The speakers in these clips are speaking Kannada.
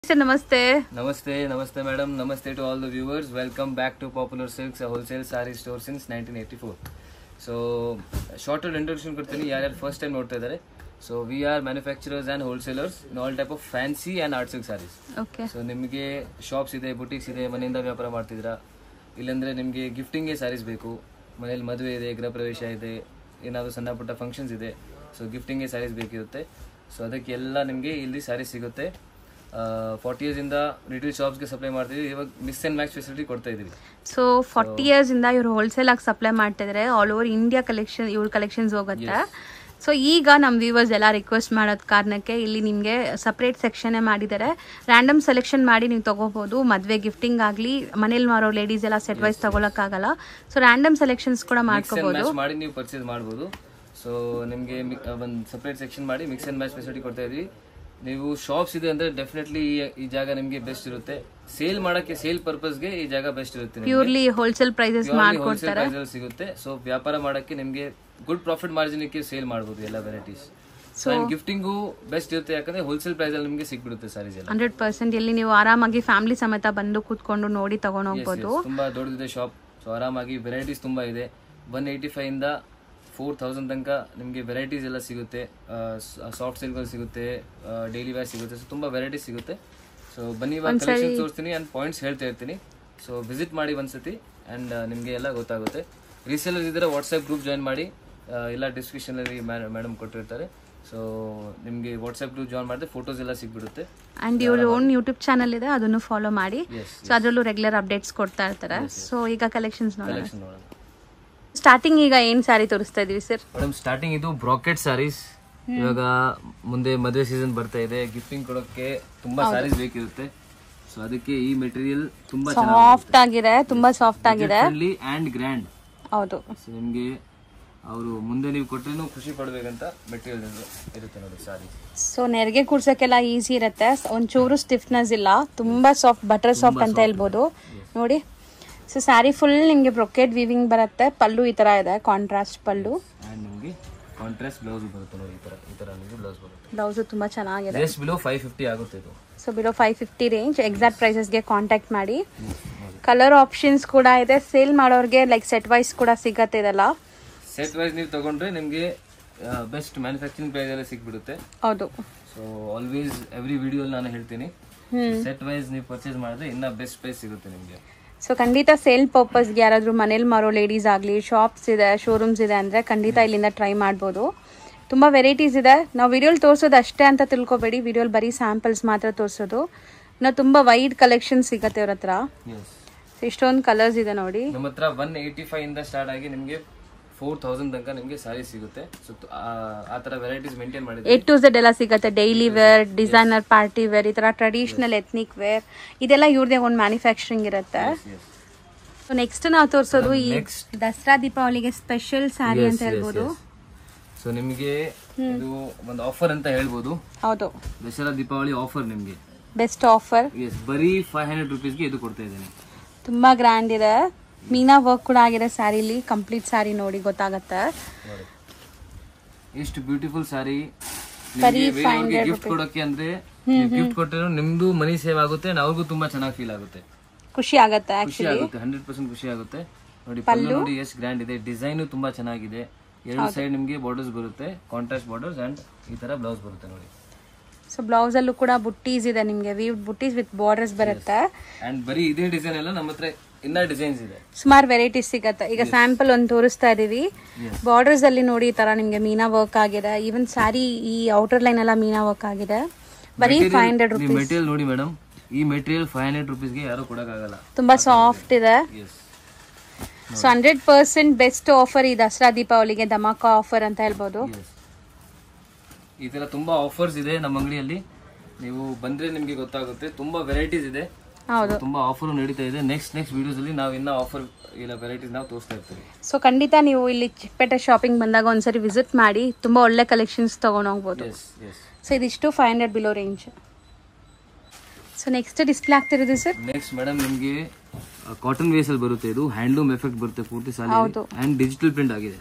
ಸರ್ ನಮಸ್ತೆ ನಮಸ್ತೆ ನಮಸ್ತೆ ಮೇಡಮ್ ನಮಸ್ತೆ to all the viewers welcome back to popular silks wholesale sari store since nineteen eighty four so short introduction ಕೊಡ್ತೀನಿ ಯಾರ್ಯಾರು ಫಸ್ಟ್ ಟೈಮ್ ನೋಡ್ತಾ ಇದ್ದಾರೆ so we are manufacturers and wholesalers in all type of fancy and art silk saris okay so ನಿಮಗೆ ಶಾಪ್ಸ್ ಇದೆ ಬುಟೀಕ್ಸ್ ಇದೆ ಮನೆಯಿಂದ ವ್ಯಾಪಾರ ಮಾಡ್ತಿದ್ದೀರಾ ಇಲ್ಲಾಂದರೆ ನಿಮಗೆ ಗಿಫ್ಟಿಂಗ್ಗೆ ಸ್ಯಾರೀಸ್ ಬೇಕು ಮನೇಲಿ ಮದುವೆ ಇದೆ ಗೃಹ ಪ್ರವೇಶ ಇದೆ ಏನಾದರೂ ಸಣ್ಣ ಪುಟ್ಟ ಫಂಕ್ಷನ್ಸ್ ಇದೆ ಸೊ ಗಿಫ್ಟಿಂಗ್ಗೆ ಸ್ಯಾರೀಸ್ ಬೇಕಿರುತ್ತೆ ಸೊ ಅದಕ್ಕೆಲ್ಲ ನಿಮಗೆ ಇಲ್ಲಿ ಸ್ಯಾರೀಸ್ ಸಿಗುತ್ತೆ ಫಾರ್ಟಿ ಇಯರ್ಸಿಂದ ರಿಟೇಲ್ ಶಾಪ್ಸ್ಗೆ ಸಪ್ಲೈ ಮಾಡ್ತೀವಿ ಇವಾಗ ಮಿಸ್ ಆ್ಯಂಡ್ ಮ್ಯಾಕ್ಸ್ ಫೆಸಿಲಿಟಿ ಕೊಡ್ತಾ ಇದ್ದೀವಿ ಸೊ ಫಾರ್ಟಿ ಇಯರ್ಸ್ ಇಂದ ಇವರು ಹೋಲ್ಸೇಲ್ ಆಗಿ ಸಪ್ಲೈ ಮಾಡ್ತಿದ್ದಾರೆ ಆಲ್ ಓವರ್ ಇಂಡಿಯಾ ಕಲೆಕ್ಷನ್ ಇವ್ರ ಕಲೆಕ್ಷನ್ಸ್ ಹೋಗುತ್ತೆ ಸೊ ಈಗ ನಮ್ಮ ವ್ಯೂವರ್ಸ್ ಎಲ್ಲ ರಿಕ್ವೆಸ್ಟ್ ಮಾಡೋದ್ ಕಾರಣಕ್ಕೆ ಇಲ್ಲಿ ನಿಮಗೆ ಸಪ್ರೇಟ್ ಸೆಕ್ಷನ್ ಮಾಡಿದ್ದಾರೆ ರ್ಯಾಂಡಮ್ ಸೆಲೆಕ್ಷನ್ ಮಾಡಿ ನೀವು ತಗೋಬಹುದು ಮದ್ವೆ ಗಿಫ್ಟಿಂಗ್ ಆಗಲಿ ಮನೇಲಿ ಮಾರೋ ಲೇಡೀಸ್ ಎಲ್ಲ ಸೆಟ್ ವೈಸ್ ತಗೊಳಕ್ಕಾಗಲ್ಲ ಸೊ ರ್ಯಾಂಡಮ್ ಸೆಲೆಕ್ಷನ್ಸ್ ಕೂಡ ಮಿಕ್ಸ್ ಆ್ಯಂಡ್ ಮಾಡ್ಕೋಬಹುದು ಮ್ಯಾಚ್ ಮಾಡಿ ನೀವು ಪರ್ಚೇಸ್ ಮಾಡ್ಬೋದು ಸೊ ನಿಮಗೆ ಒಂದು ಸಪ್ರೇಟ್ ಸೆಕ್ಷನ್ ಮಾಡಿ ಮಿಕ್ಸ್ ಆ್ಯಂಡ್ ಮ್ಯಾಚ್ ಫೆಸಿಲಿಟಿ ಕೊಡ್ತಾ ಇದ್ವಿ ನೀವು ಶಾಪ್ಸ್ ಇದೆ ಅಂದ್ರೆ ಡೆಫಿನೆಟ್ಲಿ ಈ ಜಾಗ ನಿಮಗೆ ಬೆಸ್ಟ್ ಇರುತ್ತೆ ಸೇಲ್ ಮಾಡಕ್ಕೆ ಸೇಲ್ ಪರ್ಪಸ್ಗೆ ಈ ಜಾಗ ಬೆಸ್ಟ್ ಇರುತ್ತೆ ನಿಮ್ಗೆ. Purely wholesale prices Purely wholesale ಮಾಡ್ಕೊಡ್ತಾರೆ price ಅಲ್ಲಿ ಸಿಗುತ್ತೆ ಸೊ ವ್ಯಾಪಾರ ಮಾಡಕ್ಕೆ ನಿಮಗೆ ಗುಡ್ ಪ್ರಾಫಿಟ್ ಮಾರ್ಜಿನ್ ಸೇಲ್ ಮಾಡಬಹುದು ಎಲ್ಲ ವೆರೈಟೀಸ್ ಸೊ ಗಿಫ್ಟಿಂಗು ಬೆಸ್ಟ್ ಇರುತ್ತೆ ಯಾಕಂದ್ರೆ ಹೋಲ್ಸೇಲ್ ಪ್ರೈಸ್ ಅಲ್ಲಿ ನಿಮಗೆ ಸಿಕ್ಬಿಡುತ್ತೆ ಸಾರೀಸ್ ಎಲ್ಲ ಹಂಡ್ರೆಡ್ ಪರ್ಸೆಂಟ್ ಇಲ್ಲಿ ನೀವು ಆರಾಮಾಗಿ ಫ್ಯಾಮಿಲಿ ಸಮೇತ ಬಂದು ಕೂತ್ಕೊಂಡು ನೋಡಿ ತಗೊಂಡು ಹೋಗ್ಬೋದು ತುಂಬಾ ದೊಡ್ಡದಿದೆ ಶಾಪ್ ಸೊ ಆರಾಮಾಗಿ ವೆರೈಟೀಸ್ ತುಂಬಾ ಇದೆ ಒನ್ ಏಯ್ಟಿ ಫೈವ್ ಇಂದ ಫೋರ್ ತೌಸಂಡ್ ತನಕ ನಿಮಗೆ ವೆರೈಟೀಸ್ ಎಲ್ಲ ಸಿಗುತ್ತೆ ಸಾಫ್ಟ್ ಸಿಲ್ಕ್ಗಳು ಸಿಗುತ್ತೆ ಡೈಲಿ ವೇರ್ ಸಿಗುತ್ತೆ ಸೊ ತುಂಬಾ ವೆರೈಟೀಸ್ ಸಿಗುತ್ತೆ ಸೊ ಬನ್ನಿ ಇವಾಗ ಕಲೆಕ್ಷನ್ ತೋರಿಸ್ತೀನಿ ಅಂಡ್ ಪಾಯಿಂಟ್ಸ್ ಹೇಳ್ತಾ ಇರ್ತೀನಿ ಸೊ ವಿಸಿಟ್ ಮಾಡಿ ಒಂದ್ಸತಿ ಅಂಡ್ ನಿಮಗೆ ಎಲ್ಲ ಗೊತ್ತಾಗುತ್ತೆ ರೀಸೇಲರ್ಸ್ ಇದ್ರೆ ವಾಟ್ಸ್ಆಪ್ ಗ್ರೂಪ್ ಜಾಯಿನ್ ಮಾಡಿ ಆ, ಎಲ್ಲ ಡಿಸ್ಕ್ರಿಪ್ಷನ್ ಅಲ್ಲಿ ಮೇಡಮ್ ಕೊಟ್ಟಿರ್ತಾರೆ ಸೊ ನಿಮಗೆ ವಾಟ್ಸ್ಆಪ್ ಗ್ರೂಪ್ ಜಾಯಿನ್ ಮಾಡಿದ್ರೆ ಫೋಟೋಸ್ ಎಲ್ಲ ಸಿಗ್ಬಿಡುತ್ತೆ ಅಂಡ್ ಇವ್ರ ಓನ್ ಯೂಟ್ಯೂಬ್ ಚಾನಲ್ ಇದೆ ಅದನ್ನು ಫಾಲೋ ಮಾಡಿ ಎಸ್ ಸೊ ಅದರಲ್ಲೂ ರೆಗ್ಯುಲರ್ ಅಪ್ಡೇಟ್ಸ್ ಕೊಡ್ತಾ ಇರ್ತಾರೆ ಸೊ ಈಗ ಕಲೆಕ್ಷನ್ಸ್ ನೋಡೋಣ ಕಲೆಕ್ಷನ್ ನೋಡೋಣ ಸ್ಟಾರ್ಟಿಂಗ್ ಈಗ ಏನ್ ಸ್ಯಾರಿ ತೋರಿಸ್ತಾ ಇದೀವಿ ಸರ್ ಮೇಡಮ್ ಸ್ಟಾರ್ಟಿಂಗ್ ಇದು ಬ್ರಾಕೆಟ್ ಸಾರೀಸ್ ಇವಾಗ ಮುಂದೆ ಮದುವೆ ಸೀಸನ್ ಬರ್ತಾ ಇದೆ ಗಿಫ್ಟಿಂಗ್ ಕೊಡೋಕೆ ತುಂಬಾ ಸಾರೀಸ್ ಬೇಕಿರುತ್ತೆ ಸೊ ಅದಕ್ಕೆ ಈ ಮೆಟೀರಿಯಲ್ ತುಂಬಾ ಸಾಫ್ಟ್ ಆಗಿದೆ ತುಂಬಾ ಸಾಫ್ಟ್ ಆಗಿದೆ ಚೆನ್ನಾಗಿ ಅಂಡ್ ಗ್ರ್ಯಾಂಡ್ ಹೌದು ಸೊ ನಿಮ್ಗೆ ಅವರು ಮುಂದೆ ನೀವು ಕೊಟ್ಟರು ಖುಷಿ ಪಡ್ಬೇಕಂತ ಮೆಟೀರಿಯಲ್ ಇರುತ್ತೆ ನೋಡಿ ಸಾರಿ ಸೊ ನೆರಿಗೆ ಕೂರ್ಸಕ್ಕೆಲ್ಲ ಈಸಿ ಇರುತ್ತೆ ಒಂಚೂರು ಸ್ಟಿಫ್ನೆಸ್ ಇಲ್ಲ ತುಂಬಾ ಸಾಫ್ಟ್ ಬಟರ್ ಸಾಫ್ಟ್ ಅಂತ ಹೇಳ್ಬೋದು ನೋಡಿ ಸೊ ಸ್ಯಾರಿ ಫುಲ್ ನಿಮಗೆ ಬ್ರೊಕೆಟ್ ವಿವಿಂಗ್ ಬರುತ್ತೆ ಪಲ್ಲು ಈ ತರ ಇದೆ ಕಾಂಟ್ರಾಸ್ಟ್ ಪಲ್ಲು ಅಂಡ್ ನಿಮ್ಗೆ ಕಾಂಟ್ರಾಸ್ಟ್ ಬ್ಲೌಸ್ ಬರುತ್ತೆ ನೋಡಿ ಈ ತರ ಈ ತರ ನಿಮಗೆ ಬ್ಲೌಸ್ ಬರುತ್ತೆ ಬ್ಲೌಸು ತುಂಬಾ ಚೆನ್ನಾಗಿದೆ ಜಸ್ಟ್ ಬಿಲೋ ಫೈವ್ ಫಿಫ್ಟಿ ಆಗುತ್ತೆ ಇದು so below five fifty range exact ಪ್ರೈಸಸ್ಗೆ ಕಾಂಟ್ಯಾಕ್ಟ್ ಮಾಡಿ ಕಲರ್ ಆಪ್ಷನ್ಸ್ ಕೂಡ ಇದೆ ಸೇಲ್ ಮಾಡೋರಿಗೆ ಲೈಕ್ ಸೆಟ್ ವೈಸ್ ಕೂಡ ಸಿಗತ್ತೆ ಇದೆಲ್ಲ ಸೆಟ್ ವೈಸ್ ನೀವು ತಗೊಂಡ್ರೆ ನಿಮ್ಗೆ ಬೆಸ್ಟ್ ಮ್ಯಾನುಫ್ಯಾಕ್ಚರಿಂಗ್ ಪ್ರೈಸ್ ಎಲ್ಲ ಸಿಕ್ಬಿಡುತ್ತೆ ಹೌದು ಸೊ ಆಲ್ವೇಸ್ ಎವ್ರಿ ವಿಡಿಯೋ ನಾನು ಹೇಳ್ತೀನಿ ಸೆಟ್ ವೈಸ್ ನೀವು ಪರ್ಚೇಸ್ ಮಾಡಿದ್ರೆ ಇನ್ನ ಬೆಸ್ಟ್ ಪ್ರೈಸ್ ಸಿಗುತ್ತೆ ನಿಮಗೆ ಸೊ ಖಂಡಿತ ಸೇಲ್ ಪರ್ಪಸ್ಗೆ ಯಾರಾದರೂ ಮನೇಲಿ ಮಾರೋ ಲೇಡೀಸ್ ಆಗಲಿ ಶಾಪ್ಸ್ ಇದೆ ಶೋರೂಮ್ಸ್ ಇದೆ ಅಂದರೆ ಖಂಡಿತ ಇಲ್ಲಿಂದ ಟ್ರೈ ಮಾಡ್ಬೋದು ತುಂಬ ವೆರೈಟೀಸ್ ಇದೆ ನಾವು ವಿಡಿಯೋಲಿ ತೋರಿಸೋದು ಅಷ್ಟೇ ಅಂತ ತಿಳ್ಕೊಬೇಡಿ ವಿಡಿಯೋಲಿ ಬರೀ ಸ್ಯಾಂಪಲ್ಸ್ ಮಾತ್ರ ತೋರಿಸೋದು ಇನ್ನು ತುಂಬ ವೈಡ್ ಕಲೆಕ್ಷನ್ ಸಿಗತ್ತೆ ಅವ್ರ ಹತ್ರ ಎಸ್ ಸೊ ಇಷ್ಟೊಂದು ಕಲರ್ಸ್ ಇದೆ ನೋಡಿ ನಮ್ಮ ಹತ್ರ ಒನ್ ಏಯ್ಟಿ ಫೈವ್ ಇಂದ ಸ್ಟಾರ್ಟ್ ಆಗಿ ನಿಮಗೆ ಫೋರ್ ತೌಸಂಡ್ ತನಕ ನಿಮಗೆ ಸಾರಿ ಸಿಗುತ್ತೆ ಸೊ ಆ ತರ ವೆರೈಟೀಸ್ ಮೇಂಟೈನ್ ಮಾಡಿದ್ರೆ ಎ ಟು ಝೆಡ್ ಎಲ್ಲ ಸಿಗತ್ತೆ daily wear designer party wear ಈ ಥರ ಟ್ರೆಡಿಷನಲ್ ಎಥ್ನಿಕ್ ವೇರ್ ಇದೆಲ್ಲ ಇವ್ರದೇ ಒಂದು ಮ್ಯಾನುಫ್ಯಾಕ್ಚರಿಂಗ್ ಇರುತ್ತೆ ಸೊ ನೆಕ್ಸ್ಟ್ ನಾವು ತೋರಿಸೋದು ಈ Next. ದಸರಾ ದೀಪಾವಳಿಗೆ ಸ್ಪೆಷಲ್ ಸ್ಯಾರಿ ಅಂತ ಹೇಳ್ಬೋದು ಸೊ ನಿಮಗೆ ಇದು ಒಂದು ಆಫರ್ ಅಂತ ಹೇಳ್ಬೋದು ಹೌದು ದಸರಾ ದೀಪಾವಳಿ ಆಫರ್ ನಿಮಗೆ ಬೆಸ್ಟ್ ಆಫರ್ ಎಸ್ ಬರೀ ಫೈವ್ ಹಂಡ್ರೆಡ್ ರುಪೀಸ್ಗೆ ಇದು ಕೊಡ್ತಾ ಇದ್ದೀನಿ ತುಂಬಾ ಗ್ರ್ಯಾಂಡ್ ಇದೆ ಮೀನಾ ವರ್ಕ್ ಕೂಡ ಆಗಿದೆ ಸ್ಯಾರಿಲಿ ಕಂಪ್ಲೀಟ್ ಸ್ಯಾರಿ ನೋಡಿ ಗೊತ್ತಾಗತ್ತೆ ನೋಡಿ ಎಷ್ಟು ಬ್ಯೂಟಿಫುಲ್ ಸಾರಿ ಬರೀ ಗಿಫ್ಟ್ ಕೊಡೋಕೆ ಅಂದ್ರೆ ಗಿಫ್ಟ್ ಕೊಟ್ಟರೆ ನಿಮ್ದು ಮನಿ ಸೇವ್ ಆಗುತ್ತೆ and ಅವ್ರಿಗೂ ತುಂಬಾ ಚೆನ್ನಾಗಿ ಫೀಲ್ ಆಗುತ್ತೆ ಖುಷಿ ಆಗತ್ತೆ ಖುಷಿ ಆಗುತ್ತೆ ಹಂಡ್ರೆಡ್ ಪರ್ಸೆಂಟ್ ಖುಷಿ ಆಗುತ್ತೆ ನೋಡಿ ಪಲ್ಲು ನೋಡಿ ಎಷ್ಟು ಗ್ರ್ಯಾಂಡ್ ಇದೆ ಡಿಸೈನ್ ತುಂಬಾ ಚೆನ್ನಾಗಿದೆ ಎರಡು ಸೈಡ್ ನಿಮ್ಗೆ ಬಾರ್ಡರ್ಸ್ ಬರುತ್ತೆ ಕಾಂಟ್ರಾಸ್ಟ್ ಬಾರ್ಡರ್ಸ್ ಅಂಡ್ ಈ ತರ ಬ್ಲೌಸ್ ಬರುತ್ತೆ ನೋಡಿ ಸೊ ಬ್ಲೌಸ್ ಅಲ್ಲೂ ಕೂಡ ಬುಟ್ಟೀಸ್ ಇದೆ ನಿಮ್ಗೆ ವೀವ್ ಬುಟ್ಟೀಸ್ ವಿತ್ ಬಾರ್ಡರ್ಸ್ ಬರುತ್ತೆ ಅಂಡ್ ಬರೀ ಇದೇ ಡಿಸೈನ್ ಎಲ್ಲ ನಮ್ಮ ಹತ್ರ ಇನ್ನ ಡಿಸೈನ್ಸ್ ಇದೆ ಸುಮಾರು ವೆರೈಟೀಸ್ ಸಿಗತ್ತೆ ಈಗ ಸ್ಯಾಂಪಲ್ ಒಂದು ತೋರಿಸ್ತಾ ಇದೀವಿ ಬಾರ್ಡರ್ಸ್ ಅಲ್ಲಿ ನೋಡಿ ಈ ತರ ನಿಮ್ಗೆ ಮೀನಾ ವರ್ಕ್ ಆಗಿದೆ ಈವನ್ ಸ್ಯಾರಿ ಈ ಔಟರ್ ಲೈನ್ ಎಲ್ಲ ಮೀನಾ ವರ್ಕ್ ಆಗಿದೆ ಬರೀ ಫೈವ್ ಹಂಡ್ರೆಡ್ ಈ ಮೆಟೀರಿಯಲ್ ನೋಡಿ ಮೇಡಮ್ ಈ ಮೆಟೀರಿಯಲ್ ಫೈವ್ ಹಂಡ್ರೆಡ್ ರುಪೀಸ್ಗೆ ಯಾರು ಕೊಡಕ್ಕಾಗಲ್ಲ ತುಂಬಾ ಸಾಫ್ಟ್ ಇದೆ yes so hundred percent best offer ಈ ದಸರಾ ದೀಪಾವಳಿಗೆ ಧಮಾಕ ಆಫರ್ ಅಂತ ಹೇಳ್ಬೋದು ಎಸ್ ಈ ತರ ತುಂಬಾ ಆಫರ್ಸ್ ಇದೆ ನಮ್ಮ ಅಂಗಡಿಯಲ್ಲಿ ನೀವು ಬಂದ್ರೆ ನಿಮ್ಗೆ ಗೊತ್ತಾಗುತ್ತೆ ತುಂಬಾ ವೆರೈಟೀಸ್ ಇದೆ ಹೌದು ತುಂಬಾ ಆಫರ್ ನಡೀತಾ ಇದೆ ನೆಕ್ಸ್ಟ್ ನೆಕ್ಸ್ಟ್ ವಿಡಿಯೋಸ್ ಅಲ್ಲಿ ನಾವು ಇನ್ನ ಆಫರ್ ಇಲ್ಲ ವೆರೈಟೀಸ್ ನಾವು ತೋರಿಸ್ತಾ ಇರ್ತೀವಿ ಸೊ ಖಂಡಿತ ನೀವು ಇಲ್ಲಿ ಚಿಕ್ಕಪೇಟೆ ಶಾಪಿಂಗ್ ಬಂದಾಗ ಒಂದ್ಸರಿ ವಿಸಿಟ್ ಮಾಡಿ ತುಂಬಾ ಒಳ್ಳೆ ಕಲೆಕ್ಷನ್ಸ್ ತಗೊಂಡು ಹೋಗ್ಬೋದು ಎಸ್ ಎಸ್ ಸೊ ಇದಿಷ್ಟು five hundred below range so next display ಆಗ್ತಿರೋದು ಸರ್ ನೆಕ್ಸ್ಟ್ ಮೇಡಮ್ ನಿಮ್ಗೆ ಕಾಟನ್ ವೇಸ್ ಅಲ್ಲಿ ಬರುತ್ತೆ ಇದು ಹ್ಯಾಂಡ್ಲೂಮ್ ಎಫೆಕ್ಟ್ ಬರುತ್ತೆ ಪೂರ್ತಿ ಸಾಲಿ ಹೌದು. ಅಂಡ್ ಡಿಜಿಟಲ್ ಪ್ರಿಂಟ್ ಆಗಿದೆ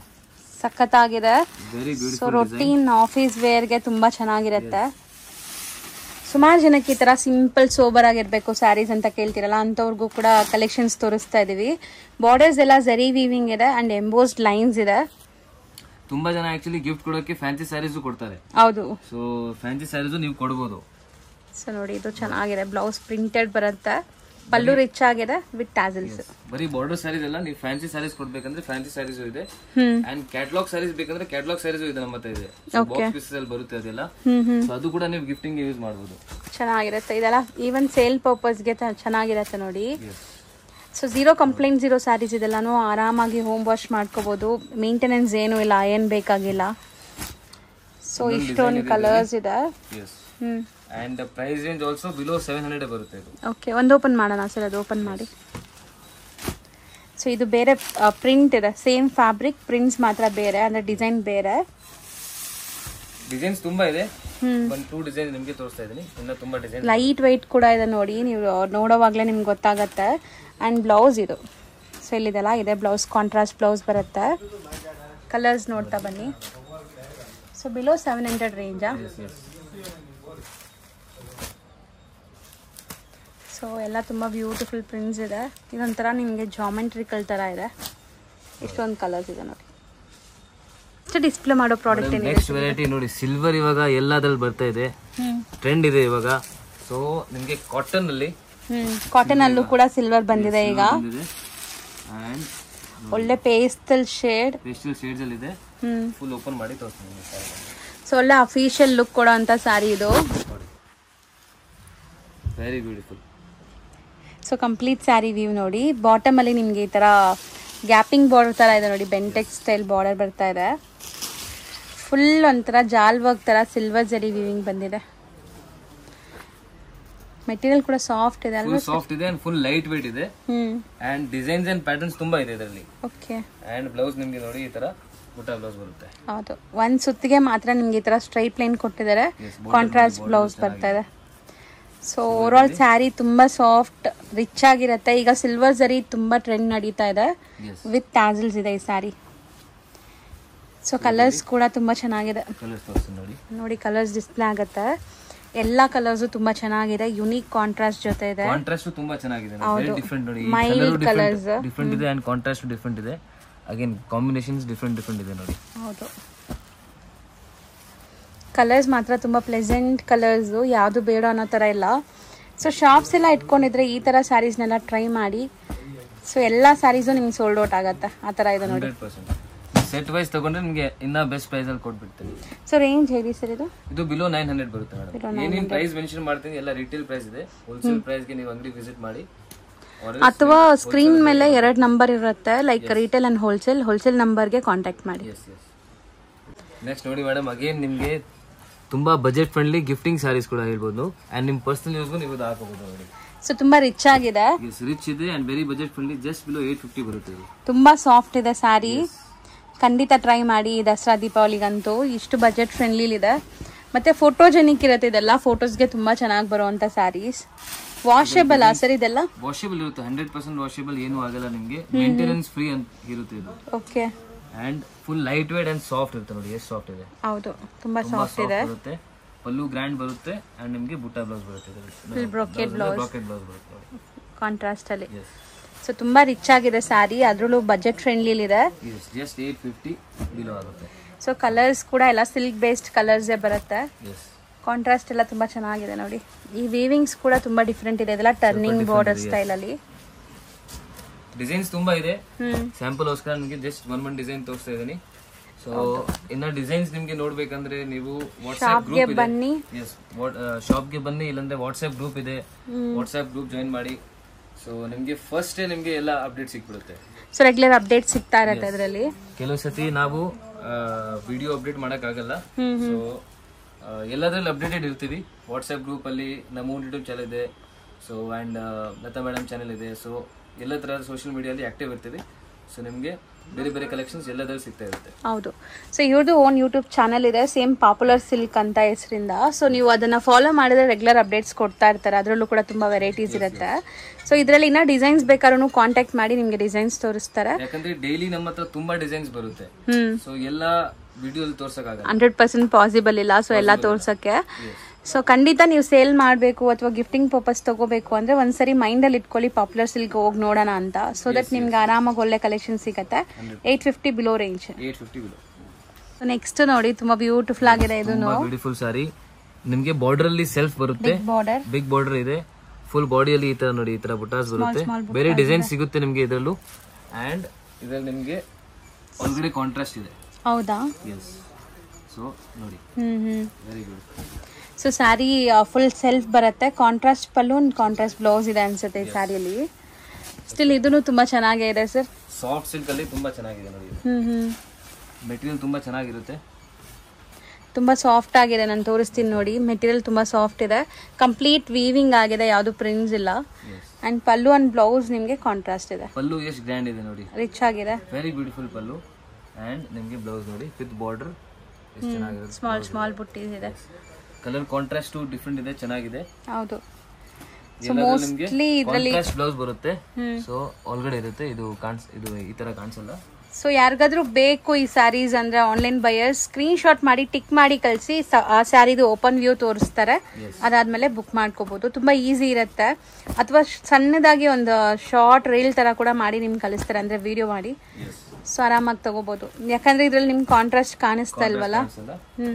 ಸಖತ್ತಾಗಿದೆ very so beautiful routine office ವೇರ್ಗೆ ತುಂಬಾ ಚೆನ್ನಾಗಿರುತ್ತೆ ಸುಮಾರು ಜನಕ್ಕೆ ಈ ಥರ ಸಿಂಪಲ್ ಸೋಬರ್ ಆಗಿರಬೇಕು ಸ್ಯಾರೀಸ್ ಅಂತ ಕೇಳ್ತಿರಲ್ಲ ಅಂಥವ್ರಿಗೂ ಕೂಡ ಕಲೆಕ್ಷನ್ಸ್ ತೋರಿಸ್ತಾ ಇದೀವಿ ಬಾರ್ಡರ್ಸ್ ಎಲ್ಲ ಜರಿ ವೀವಿಂಗ್ ಇದೆ ಅಂಡ್ ಎಂಬೋಸ್ಡ್ ಲೈನ್ಸ್ ಇದೆ ತುಂಬಾ ಜನ ಆಕ್ಚುಲಿ ಗಿಫ್ಟ್ ಕೊಡೋಕೆ ಫ್ಯಾನ್ಸಿ ಸ್ಯಾರೀಸ್ ಕೊಡ್ತಾರೆ ಹೌದು ಸೊ ಫ್ಯಾನ್ಸಿ ಸ್ಯಾರೀಸ್ ನೀವು ಕೊಡ್ಬೋದು ಸೊ ನೋಡಿ ಇದು ಚೆನ್ನಾಗಿದೆ ಬ್ಲೌಸ್ ಪ್ರಿಂಟೆಡ್ ಬರುತ್ತೆ ಪಲ್ಲು ರಿಚ್ ಆಗಿದೆ ವಿತ್ ಟ್ಯಾಸಲ್ಸ್ ಬರೀ ಬಾರ್ಡರ್ ಸ್ಯಾರೀಸ್ ಎಲ್ಲ ನೀವು ಫ್ಯಾನ್ಸಿ ಸ್ಯಾರೀಸ್ ಕೊಡ್ಬೇಕಂದ್ರೆ ಫ್ಯಾನ್ಸಿ ಸ್ಯಾರೀಸ್ ಇದೆ ಹ್ಮ್ ಅಂಡ್ ಕ್ಯಾಟ್ಲಾಗ್ ಸ್ಯಾರೀಸ್ ಬೇಕಂದ್ರೆ ಕ್ಯಾಟ್ಲಾಗ್ ಸ್ಯಾರೀಸ್ ಇದೆ ನಮ್ಮ ಹತ್ರ ಇದೆ ಬಾಕ್ಸ್ ಪೀಸಸ್ ಅಲ್ಲಿ ಬರುತ್ತೆ ಅದೆಲ್ಲ ಹ್ಮ್ ಹ್ಮ್ ಸೊ ಅದು ಕೂಡ ನೀವು ಗಿಫ್ಟಿಂಗ್ ಯೂಸ್ ಮಾಡ್ಬೋದು ಚೆನ್ನಾಗಿರುತ್ತೆ ಇದೆಲ್ಲ ಈವನ್ ಸೇಲ್ ಪರ್ಪಸ್ಗೆ ಚೆನ್ನಾಗಿರುತ್ತೆ ನೋಡಿ yes so zero complaint zero saris ಇದೆಲ್ಲಾನು ಆರಾಮಾಗಿ ಹೋಮ್ ವಾಶ್ ಮಾಡ್ಕೋಬೋದು ಮೇಂಟೆನೆನ್ಸ್ ಏನು ಇಲ್ಲ ಏನು ಬೇಕಾಗಿಲ್ಲ ಸೊ ಇಷ್ಟೊಂದು ಕಲರ್ಸ್ ಇದೆ ಎಸ್ ಹ್ಞೂ and price range also below seven hundred ಬರುತ್ತೆ ಇದು ಓಕೆ ಒಂದು ಓಪನ್ ಮಾಡೋಣ ಸರ್ ಅದು ಓಪನ್ ಮಾಡಿ ಸೊ ಇದು ಬೇರೆ ಪ್ರಿಂಟ್ ಇದೆ ಸೇಮ್ ಫ್ಯಾಬ್ರಿಕ್ ಪ್ರಿಂಟ್ಸ್ ಮಾತ್ರ ಬೇರೆ ಅಂದರೆ ಡಿಸೈನ್ ಬೇರೆ ಡಿಸೈನ್ಸ್ ತುಂಬಾ ಇದೆ ಹ್ಞೂ ಒಂದು ಟೂ ಡಿಸೈನ್ ನಿಮಗೆ ತೋರಿಸ್ತಾ ಇದ್ದೀನಿ ಇನ್ನ ತುಂಬಾ ಡಿಸೈನ್ ಲೈಟ್ ವೆಯ್ಟ್ ಕೂಡ ಇದೆ ನೋಡಿ ನೀವು ನೋಡೋವಾಗಲೇ ನಿಮ್ಗೆ ಗೊತ್ತಾಗತ್ತೆ ಆ್ಯಂಡ್ ಬ್ಲೌಸ್ ಇದು ಸೊ ಇಲ್ಲಿದೆಲ್ಲ ಇದೆ ಬ್ಲೌಸ್ ಕಾಂಟ್ರಾಸ್ಟ್ ಬ್ಲೌಸ್ ಬರುತ್ತೆ ಕಲರ್ಸ್ ನೋಡ್ತಾ ಬನ್ನಿ ಸೊ ಬಿಲೋ ಸೆವೆನ್ ಹಂಡ್ರೆಡ್ ರೇಂಜಾ ಸೊ ಎಲ್ಲ ತುಂಬ ಬ್ಯೂಟಿಫುಲ್ ಪ್ರಿಂಟ್ಸ್ ಇದೆ ಇದೊಂಥರ ನಿಮಗೆ ಜಾಮೆಂಟ್ರಿಕಲ್ ಥರ ಇದೆ ಇಷ್ಟೊಂದು ಕಲರ್ಸ್ ಇದೆ ನೋಡಿ ಇಷ್ಟು ಡಿಸ್ಪ್ಲೇ ಮಾಡೋ ಪ್ರಾಡಕ್ಟ್ ಏನಿದೆ ನೆಕ್ಸ್ಟ್ ವೆರೈಟಿ ನೋಡಿ ಸಿಲ್ವರ್ ಇವಾಗ ಎಲ್ಲದ್ರಲ್ಲಿ ಬರ್ತಾ ಇದೆ ಹ್ಞೂ ಟ್ರೆಂಡ್ ಇದೆ ಇವಾಗ ಸೊ ನಿಮಗೆ ಕಾಟನ್ ಅಲ್ಲಿ ಹ್ಞೂ ಕಾಟನಲ್ಲೂ ಕೂಡ ಸಿಲ್ವರ್ ಬಂದಿದೆ ಈಗ ಬಂದಿದೆ ಅಂಡ್ ಒಳ್ಳೆ ಪೇಸ್ಟಲ್ ಶೇಡ್ ಪೇಸ್ಟಲ್ ಶೇಡ್ಸ್ ಅಲ್ಲಿ ಇದೆ ಹ್ಞೂ ಫುಲ್ ಓಪನ್ ಮಾಡಿ ತೋರಿಸ್ತೀನಿ ನಿಮ್ಗೆ saree. ಸೊ ಒಳ್ಳೆ ಅಫಿಷಿಯಲ್ ಲುಕ್ ಕೊಡೋ ಅಂತ ಸ್ಯಾರಿ ಇದು ನೋಡಿ very beautiful so complete sari view ನೋಡಿ ಬಾಟಮಲ್ಲಿ ನಿಮಗೆ ಈ ಥರ ಗ್ಯಾಪಿಂಗ್ ಬಾರ್ಡರ್ ಥರ ಇದೆ ನೋಡಿ ಬೆಂಟೆಕ್ ಸ್ಟೈಲ್ ಬಾರ್ಡರ್ ಬರ್ತಾ ಇದೆ ಫುಲ್ ಒಂಥರ ಜಾಲ್ ವರ್ಕ್ ಥರ ಸಿಲ್ವರ್ ಜರಿ ವಿವಿಂಗ್ ಬಂದಿದೆ ಮೆಟೀರಿಯಲ್ ಕೂಡ ಸಾಫ್ಟ್ ಇದೆ ಅಲ್ವಾ ಫುಲ್ ಸಾಫ್ಟ್ ಇದೆ ಅಂಡ್ ಫುಲ್ ಲೈಟ್ ವೇಟ್ ಇದೆ ಹ್ಞೂ ಅಂಡ್ ಡಿಸೈನ್ಸ್ ಅಂಡ್ ಪ್ಯಾಟರ್ನ್ಸ್ ತುಂಬಾ ಇದೆ ಇದರಲ್ಲಿ ಓಕೆ ಅಂಡ್ ಬ್ಲೌಸ್ ನಿಮಗೆ ನೋಡಿ ಈ ತರ ಬುಟ್ಟ ಬ್ಲೌಸ್ ಬರುತ್ತೆ ಹೌದು ಒಂದು ಸುತ್ತಿಗೆ ಮಾತ್ರ ನಿಮ್ಗೆ ಈ ಥರ ಸ್ಟ್ರೈಟ್ ಲೈನ್ ಕೊಟ್ಟಿದ್ದಾರೆ Yes, border contrast border blouse ಬರ್ತಾ ಇದೆ ಸೊ ಓವರ್ ಆಲ್ ಸ್ಯಾರಿ ತುಂಬ ಸಾಫ್ಟ್ ರಿಚ್ ಆಗಿರುತ್ತೆ ಈಗ ಸಿಲ್ವರ್ ಜರಿ ತುಂಬ ಟ್ರೆಂಡ್ ನಡೀತಾ ಇದೆ ಎಸ್ ವಿತ್ ಟ್ಯಾಸಲ್ಸ್ ಇದೆ ಈ ಸ್ಯಾರಿ ಸೊ ಕಲರ್ಸ್ ಕೂಡ ತುಂಬ ಚೆನ್ನಾಗಿದೆ ಕಲರ್ಸ್ ತೋರಿಸ್ತೀನಿ ನೋಡಿ ನೋಡಿ ಕಲರ್ಸ್ ಡಿಸ್ಪ್ಲೇ ಆಗುತ್ತೆ ಎಲ್ಲ ಕಲರ್ಸು ತುಂಬ ಚೆನ್ನಾಗಿದೆ ಯುನೀಕ್ ಕಾಂಟ್ರಾಸ್ಟ್ ಜೊತೆ ಇದೆ ಕಾಂಟ್ರಾಸ್ಟ್ ತುಂಬಾ ಚೆನ್ನಾಗಿದೆ ಹೌದು. ವೆರಿ ಡಿಫ್ರೆಂಟ್ ನೋಡಿ Mild colours. ಡಿಫ್ರೆಂಟ್ ಇದೆ ಅಂಡ್ ಕಾಂಟ್ರಾಸ್ಟ್ ಡಿಫ್ರೆಂಟ್ ಇದೆ ಅಗೇನ್ ಕಾಂಬಿನೇಷನ್ಸ್ ಡಿಫ್ರೆಂಟ್ ಡಿಫ್ರೆಂಟ್ ಇದೆ ನೋಡಿ ಹೌದು ಕಲರ್ಸ್ ಮಾತ್ರ ತುಂಬ ಪ್ಲೆಸೆಂಟ್ ಕಲರ್ಸು ಯಾವುದು ಬೇಡ ಅನ್ನೋ ಥರ ಇಲ್ಲ ಸೊ ಶಾಪ್ಸ್ ಎಲ್ಲ ಇಟ್ಕೊಂಡಿದ್ರೆ ಈ ಥರ ಸ್ಯಾರೀಸ್ನೆಲ್ಲ ಟ್ರೈ ಮಾಡಿ ಸೊ ಎಲ್ಲ ಸ್ಯಾರೀಸು ನಿಮ್ಗೆ ಸೋಲ್ಡ್ ಔಟ್ ಆಗುತ್ತೆ ಆ ಥರ ಇದೆ ನೋಡಿ ಹಂಡ್ರೆಡ್ ಪರ್ಸೆಂಟ್ ಸೆಟ್ ವೈಸ್ ತಗೊಂಡ್ರೆ ನಿಮಗೆ ಇನ್ನ ಬೆಸ್ಟ್ ಪ್ರೈಸ್ ಅಲ್ಲಿ ಕೊಟ್ಬಿಡ್ತೀನಿ ಸೊ ರೇಂಜ್ ಹೇಳಿ ಸರ್ ಇದು ಇದು ಬಿಲೋ ನೈನ್ ಹಂಡ್ರೆಡ್ ಬರುತ್ತೆ ಮೇಡಮ್ ಏನೇನು ಪ್ರೈಸ್ ಮೆನ್ಷನ್ ಮಾಡ್ತೀನಿ ಎಲ್ಲ ರಿಟೇಲ್ ಪ್ರೈಸ್ ಇದೆ ಹೋಲ್ಸೇಲ್ ಪ್ರೈಸ್ಗೆ ನೀವು ಅಂಗಡಿ ವಿಸಿಟ್ ಮಾಡಿ or else ಅಥವಾ ಸ್ಕ್ರೀನ್ ಮೇಲೆ ಎರಡು ನಂಬರ್ ಇರುತ್ತೆ like retail and wholesale wholesale ನಂಬರ್ಗೆ ಕಾಂಟ್ಯಾಕ್ಟ್ ಮಾಡಿ ಎಸ್ ಎಸ್ ನೆಕ್ಸ್ಟ್ ನೋಡಿ ಮೇಡಮ್ ಅಗೇನ್ ನಿಮಗೆ ತುಂಬಾ ಬಜೆಟ್ ಫ್ರೆಂಡ್ಲಿ ಗಿಫ್ಟಿಂಗ್ ಸ್ಯಾರೀಸ್ ಕೂಡ ಹೇಳ್ಬೋದು ಅಂಡ್ ನಿಮ್ ಪರ್ಸನಲ್ ಯೂಸ್ಗೂ ನೀವು ಇದು ಹಾಕೋಬಹುದು ನೋಡಿ ಸೊ ತುಂಬ ರಿಚ್ ಆಗಿದೆ ಎಸ್ ರಿಚ್ ಇದೆ and very budget friendly just below eight fifty ಬರುತ್ತೆ ಇದು ತುಂಬ ಸಾಫ್ಟ್ ಇದೆ ಸ್ಯಾರಿ ಖಂಡಿತ ಟ್ರೈ ಮಾಡಿ ಈ ದಸರಾ ದೀಪಾವಳಿಗಂತೂ ಇಷ್ಟು ಬಜೆಟ್ ಫ್ರೆಂಡ್ಲಿಲಿದೆ ಮತ್ತು ಫೋಟೋಜೆನಿಕ್ ಇರುತ್ತೆ ಇದೆಲ್ಲ ಫೋಟೋಸ್ಗೆ ತುಂಬ ಚೆನ್ನಾಗಿ ಬರುವಂಥ ಸ್ಯಾರೀಸ್ ವಾಷೇಬಲ್ ಸರ್ ಇದೆಲ್ಲ ವಾಷೇಬಲ್ ಇರುತ್ತೆ ಹಂಡ್ರೆಡ್ ಪರ್ಸೆಂಟ್ ವಾಷೇಬಲ್ ಏನು ಆಗಲ್ಲ ನಿಮಗೆ ಮೇಂಟೆನೆನ್ಸ್ ಫ್ರೀ ಅಂತ ಇರುತ್ತೆ ಇದು okay and full light weight and soft ಇರುತ್ತೆ ನೋಡಿ ಎಷ್ಟು ಸಾಫ್ಟ್ ಇದೆ ಹೌದು ತುಂಬ ತುಂಬಾ ಸಾಫ್ಟ್ ಸಾಫ್ಟ್ ಇದೆ ಬರುತ್ತೆ ಪಲ್ಲು ಗ್ರ್ಯಾಂಡ್ ಬರುತ್ತೆ ಅಂಡ್ ನಿಮಗೆ ಬುಟ್ಟ ಬ್ಲೌಸ್ ಬರುತ್ತೆ Full brocade blouse. Brocade blouse ಬರುತ್ತೆ ನೋಡಿ ಕಾಂಟ್ರಾಸ್ಟಲ್ಲಿ ಎಸ್ ಸೊ ತುಂಬ ರಿಚ್ ಆಗಿದೆ ಸ್ಯಾರಿ ಅದರಲ್ಲೂ ಬಜೆಟ್ ಫ್ರೆಂಡ್ಲಿಲಿದೆ yes just eight fifty below ಆಗುತ್ತೆ ಸೊ ಕಲರ್ಸ್ ಕೂಡ ಎಲ್ಲ ಸಿಲ್ಕ್ ಬೇಸ್ಡ್ ಕಲರ್ಸೇ ಬರುತ್ತೆ ಎಸ್ ಕಾಂಟ್ರಾಸ್ಟ್ ಎಲ್ಲ ತುಂಬ ಚೆನ್ನಾಗಿದೆ ನೋಡಿ ಈ ವೀವಿಂಗ್ಸ್ ಕೂಡ ತುಂಬ ಡಿಫ್ರೆಂಟ್ ಇದೆ ಇದೆಲ್ಲ ಟರ್ನಿಂಗ್ ಬಾರ್ಡರ್ ಸ್ಟೈಲಲ್ಲಿ ಡಿಸೈನ್ಸ್ ತುಂಬಾ ಇದೆ ಹ್ಞೂ ಸ್ಯಾಂಪಲ್ ಗೋಸ್ಕರ ನಿಮಗೆ ಜಸ್ಟ್ ಒನ್ ಒನ್ ಡಿಸೈನ್ ತೋರಿಸ್ತಾ ಇದ್ದೀನಿ ಸೊ ಇನ್ನ ಡಿಸೈನ್ಸ್ ನಿಮ್ಗೆ ನೋಡ್ಬೇಕಂದ್ರೆ ನೀವು ವಾಟ್ಸ್ಆಪ್ ಶಾಪ್ಗೆ ಗ್ರೂಪ್ ಇದೆ ಬನ್ನಿ ಎಸ್ ಶಾಪ್ಗೆ ಬನ್ನಿ ಇಲ್ಲಾಂದ್ರೆ ವಾಟ್ಸ್ಆಪ್ ಗ್ರೂಪ್ ಇದೆ ವಾಟ್ಸ್ಆಪ್ ಗ್ರೂಪ್ ಜಾಯಿನ್ ಮಾಡಿ ಸೊ ನಿಮ್ಗೆ ಫಸ್ಟ್ ನಿಮ್ಗೆ ಎಲ್ಲ ಅಪ್ಡೇಟ್ ಸಿಕ್ಬಿಡುತ್ತೆ ಸೊ ರೆಗ್ಯುಲರ್ ಅಪ್ಡೇಟ್ ಸಿಗ್ತಾ ಇರುತ್ತೆ ಅದರಲ್ಲಿ ಕೆಲವು ಸತಿ ನಾವು ವಿಡಿಯೋ ಅಪ್ಡೇಟ್ ಆಗಲ್ಲ ಹ್ಮ್ ಸೊ ಎಲ್ಲದ್ರಲ್ಲಿ ಅಪ್ಡೇಟೆಡ್ ಇರ್ತೀವಿ ವಾಟ್ಸ್ಆಪ್ ಗ್ರೂಪ್ ಅಲ್ಲಿ ನಮ್ಮ ಯೂಟ್ಯೂಬ್ ಚಾನಲ್ ಇದೆ so and Lata madam channel ಇದೆ ಸೊ ಎಲ್ಲ ತರಹದ ಸೋಷಿಯಲ್ ಮೀಡಿಯಲ್ಲಿ ಆಕ್ಟಿವ್ ಇರ್ತೀವಿ ಸೊ ನಿಮ್ಗೆ ಬೇರೆ ಬೇರೆ ಕಲೆಕ್ಷನ್ಸ್ ಎಲ್ಲದ್ರಲ್ಲಿ ಸಿಗ್ತಾ ಇರುತ್ತೆ ಹೌದು ಸೊ ಇವ್ರದ್ದು ಓನ್ ಯೂಟ್ಯೂಬ್ ಚಾನಲ್ ಇದೆ ಸೇಮ್ ಪಾಪ್ಯುಲರ್ ಸಿಲ್ಕ್ ಅಂತ ಹೆಸರಿಂದ ಸೊ ನೀವು ಅದನ್ನ ಫಾಲೋ ಮಾಡಿದ್ರೆ ರೆಗ್ಯುಲರ್ ಅಪ್ಡೇಟ್ಸ್ ಕೊಡ್ತಾ ಇರ್ತಾರೆ ಅದರಲ್ಲೂ ಕೂಡ ತುಂಬಾ ವೆರೈಟೀಸ್ ಇರುತ್ತೆ ಸೊ ಇದರಲ್ಲಿ ಇನ್ನ ಡಿಸೈನ್ಸ್ ಬೇಕಾದ್ರೂ ಕಾಂಟ್ಯಾಕ್ಟ್ ಮಾಡಿ ನಿಮಗೆ ಡಿಸೈನ್ಸ್ ತೋರಿಸ್ತಾರೆ ಯಾಕಂದ್ರೆ ಡೈಲಿ ನಮ್ಮ ಹತ್ರ ತುಂಬಾ ಡಿಸೈನ್ಸ್ ಬರುತ್ತೆ ಹ್ಮ್ ಸೊ ಎಲ್ಲ ವಿಡಿಯೋದಲ್ಲಿ ತೋರ್ಸಕ್ಕಾಗಲ್ಲ ಹಂಡ್ರೆಡ್ ಪರ್ಸೆಂಟ್ ಪಾಸಿಬಲ್ ಇಲ್ಲ ಸೊ ಎಲ್ಲ ತೋರ್ಸಕ್ಕೆ ಸೊ ಖಂಡಿತ ನೀವು ಸೇಲ್ ಮಾಡಬೇಕು ಅಥವಾ ಗಿಫ್ಟಿಂಗ್ ಪರ್ಪಸ್ ತಗೋಬೇಕು ಅಂದರೆ ಒಂದ್ಸರಿ ಮೈಂಡಲ್ಲಿ ಇಟ್ಕೊಳ್ಳಿ ಪಾಪ್ಯುಲರ್ ಸಿಲ್ಕ್ ಹೋಗಿ ನೋಡೋಣ ಅಂತ ಸೊ ದಟ್ ನಿಮ್ಗೆ ಆರಾಮಾಗಿ ಒಳ್ಳೆ ಕಲೆಕ್ಷನ್ ಸಿಗುತ್ತೆ eight fifty below range eight fifty ಬಿಡು ನೆಕ್ಸ್ಟ್ ನೋಡಿ ತುಂಬಾ ಬ್ಯೂಟಿಫುಲ್ ಆಗಿದೆ ಇದು ಬ್ಯೂಟಿಫುಲ್ ಸಾರಿ ನಿಮ್ಗೆ ಬಾರ್ಡರ್ ಅಲ್ಲಿ ಸೆಲ್ಫ್ ಬರುತ್ತೆ ಬಾರ್ಡರ್ ಬಿಗ್ ಬಾರ್ಡರ್ ಇದೆ ಫುಲ್ ಬಾಡಿಯಲ್ಲಿ ಈ ತರ ನೋಡಿ ಈ ತರ ಬುಟಾಸ್ ಬರುತ್ತೆ small ಬೇರೆ ಡಿಸೈನ್ ಸಿಗುತ್ತೆ ನಿಮ್ಗೆ ಇದರಲ್ಲೂ ಅಂಡ್ ಇದ್ರಲ್ಲಿ ನಿಮ್ಗೆ ಒಳಗಡೆ ಕಾಂಟ್ರಾಸ್ಟ್ ಇದೆ ಹೌದಾ ಎಸ್ ಸೊ ನೋಡಿ hmm hmm very good so sari full self ಬರುತ್ತೆ ಕಾಂಟ್ರಾಸ್ಟ್ ಪಲ್ಲು ಕಾಂಟ್ರಾಸ್ಟ್ ಬ್ಲೌಸ್ ಇದೆ ಅನ್ಸುತ್ತೆ ಈ ಸ್ಯಾರಿಯಲ್ಲಿ ಸ್ಟಿಲ್ ಇದೂ ತುಂಬಾ ಚೆನ್ನಾಗೇ ಇದೆ ಸರ್ ಸಾಫ್ಟ್ ಸಿಲ್ಕ್ ಅಲ್ಲಿ ತುಂಬಾ ಚೆನ್ನಾಗಿದೆ ನೋಡಿ ಹ್ಮ್ ಹ್ಮ್ ಮೆಟೀರಿಯಲ್ ತುಂಬಾ ಚೆನ್ನಾಗಿರುತ್ತೆ ತುಂಬಾ ಸಾಫ್ಟ್ ಆಗಿದೆ ನಾನು ತೋರಿಸ್ತೀನಿ ನೋಡಿ ಮೆಟೀರಿಯಲ್ ತುಂಬಾ ಸಾಫ್ಟ್ ಇದೆ ಕಂಪ್ಲೀಟ್ ವೀವಿಂಗ್ ಆಗಿದೆ ಯಾವುದು ಪ್ರಿಂಟ್ಸ್ ಇಲ್ಲ ಅಂಡ್ ಪಲ್ಲು ಅಂಡ್ ಬ್ಲೌಸ್ ನಿಮಗೆ ಕಾಂಟ್ರಾಸ್ಟ್ ಇದೆ ಪಲ್ಲು ಎಷ್ಟು ಗ್ರ್ಯಾಂಡ್ ಇದೆ ನೋಡಿ ರಿಚ್ ಆಗಿದೆ ವೆರಿ ಬ್ಯೂಟಿಫುಲ್ ಪಲ್ಲು ಅಂಡ್ ನಿಮ್ಗೆ ಬ್ಲೌಸ್ ನೋಡಿ ವಿತ್ ಬಾರ್ಡರ್ ಎಷ್ಟು ಚೆನ್ನಾಗಿರುತ್ತೆ ಸ್ಮಾಲ್ ಸ್ಮಾಲ್ ಬುಟ್ಟೀಸ್ ಇದೆ ಕಲರ್ ಕಾಂಟ್ರಾಸ್ಟ್ ಡಿಫ್ರೆಂಟ್ ಇದೆ ಚೆನ್ನಾಗಿದೆ ಹೌದು ಸೊ ಎಲ್ಲದರಲ್ಲೂ ನಿಮ್ಗೆ ಮೋಸ್ಟ್ಲಿ ಇದರಲ್ಲಿ ಕಾಂಟ್ರಾಸ್ಟ್ ಬ್ಲೌಸ್ ಬರುತ್ತೆ ಸೊ ಒಳಗಡೆ ಇರುತ್ತೆ ಇದು ಕಾಣಿಸ್ ಇದು ಈ ತರ ಕಾಣಿಸಲ್ಲ ಸೊ ಯಾರಿಗಾದ್ರೂ ಬೇಕು ಈ ಸ್ಯಾರೀಸ್ ಅಂದ್ರೆ ಆನ್ಲೈನ್ ಬಯರ್ಸ್ ಸ್ಕ್ರೀನ್ ಶಾಟ್ ಮಾಡಿ ಟಿಕ್ ಮಾಡಿ ಕಳಿಸಿ ಆ ಸ್ಯಾರಿದು ಓಪನ್ ವ್ಯೂ ತೋರಿಸ್ತಾರೆ Yes. ಅದಾದ್ಮೇಲೆ ಬುಕ್ ಮಾಡ್ಕೋಬಹುದು ತುಂಬಾ ಈಸಿ ಇರುತ್ತೆ ಅಥವಾ ಸಣ್ಣದಾಗಿ ಒಂದು ಶಾರ್ಟ್ ರೀಲ್ ತರ ಕೂಡ ಮಾಡಿ ನಿಮ್ಗೆ ಕಳಿಸ್ತಾರೆ ಅಂದ್ರೆ ವಿಡಿಯೋ ಮಾಡಿ ಎಸ್ ಸೊ ಆರಾಮಾಗಿ ತಗೋಬಹುದು ಯಾಕಂದ್ರೆ ಇದ್ರಲ್ಲಿ ನಿಮ್ಗೆ ಕಾಂಟ್ರಾಸ್ಟ್ ಕಾಣಿಸ್ತಾ ಇಲ್ವಲ್ಲ ಕಾಣಿಸಲ್ಲ ಹ್ಮ್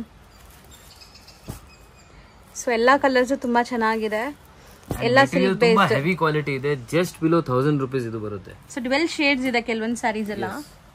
ಸೊ ಎಲ್ಲಾ ಕಲರ್ಸ್ ತುಂಬಾ ಚೆನ್ನಾಗಿದೆ ಎಲ್ಲ Material ಸಿಲ್ಕ್ ತುಂಬಾ ಬೇಸ್ಡ್ ಹೆವಿ ಕ್ವಾಲಿಟಿ ಇದೆ ಜಸ್ಟ್ ಬಿಲೋ ತೌಸಂಡ್ ರುಪೀಸ್ ಇದು ಬರುತ್ತೆ ಸೊ ಟ್ವೆಲ್ ಶೇಡ್ಸ್ ಇದೆ ಕೆಲವೊಂದು ಸ್ಯಾರೀಸ್ ಎಲ್ಲ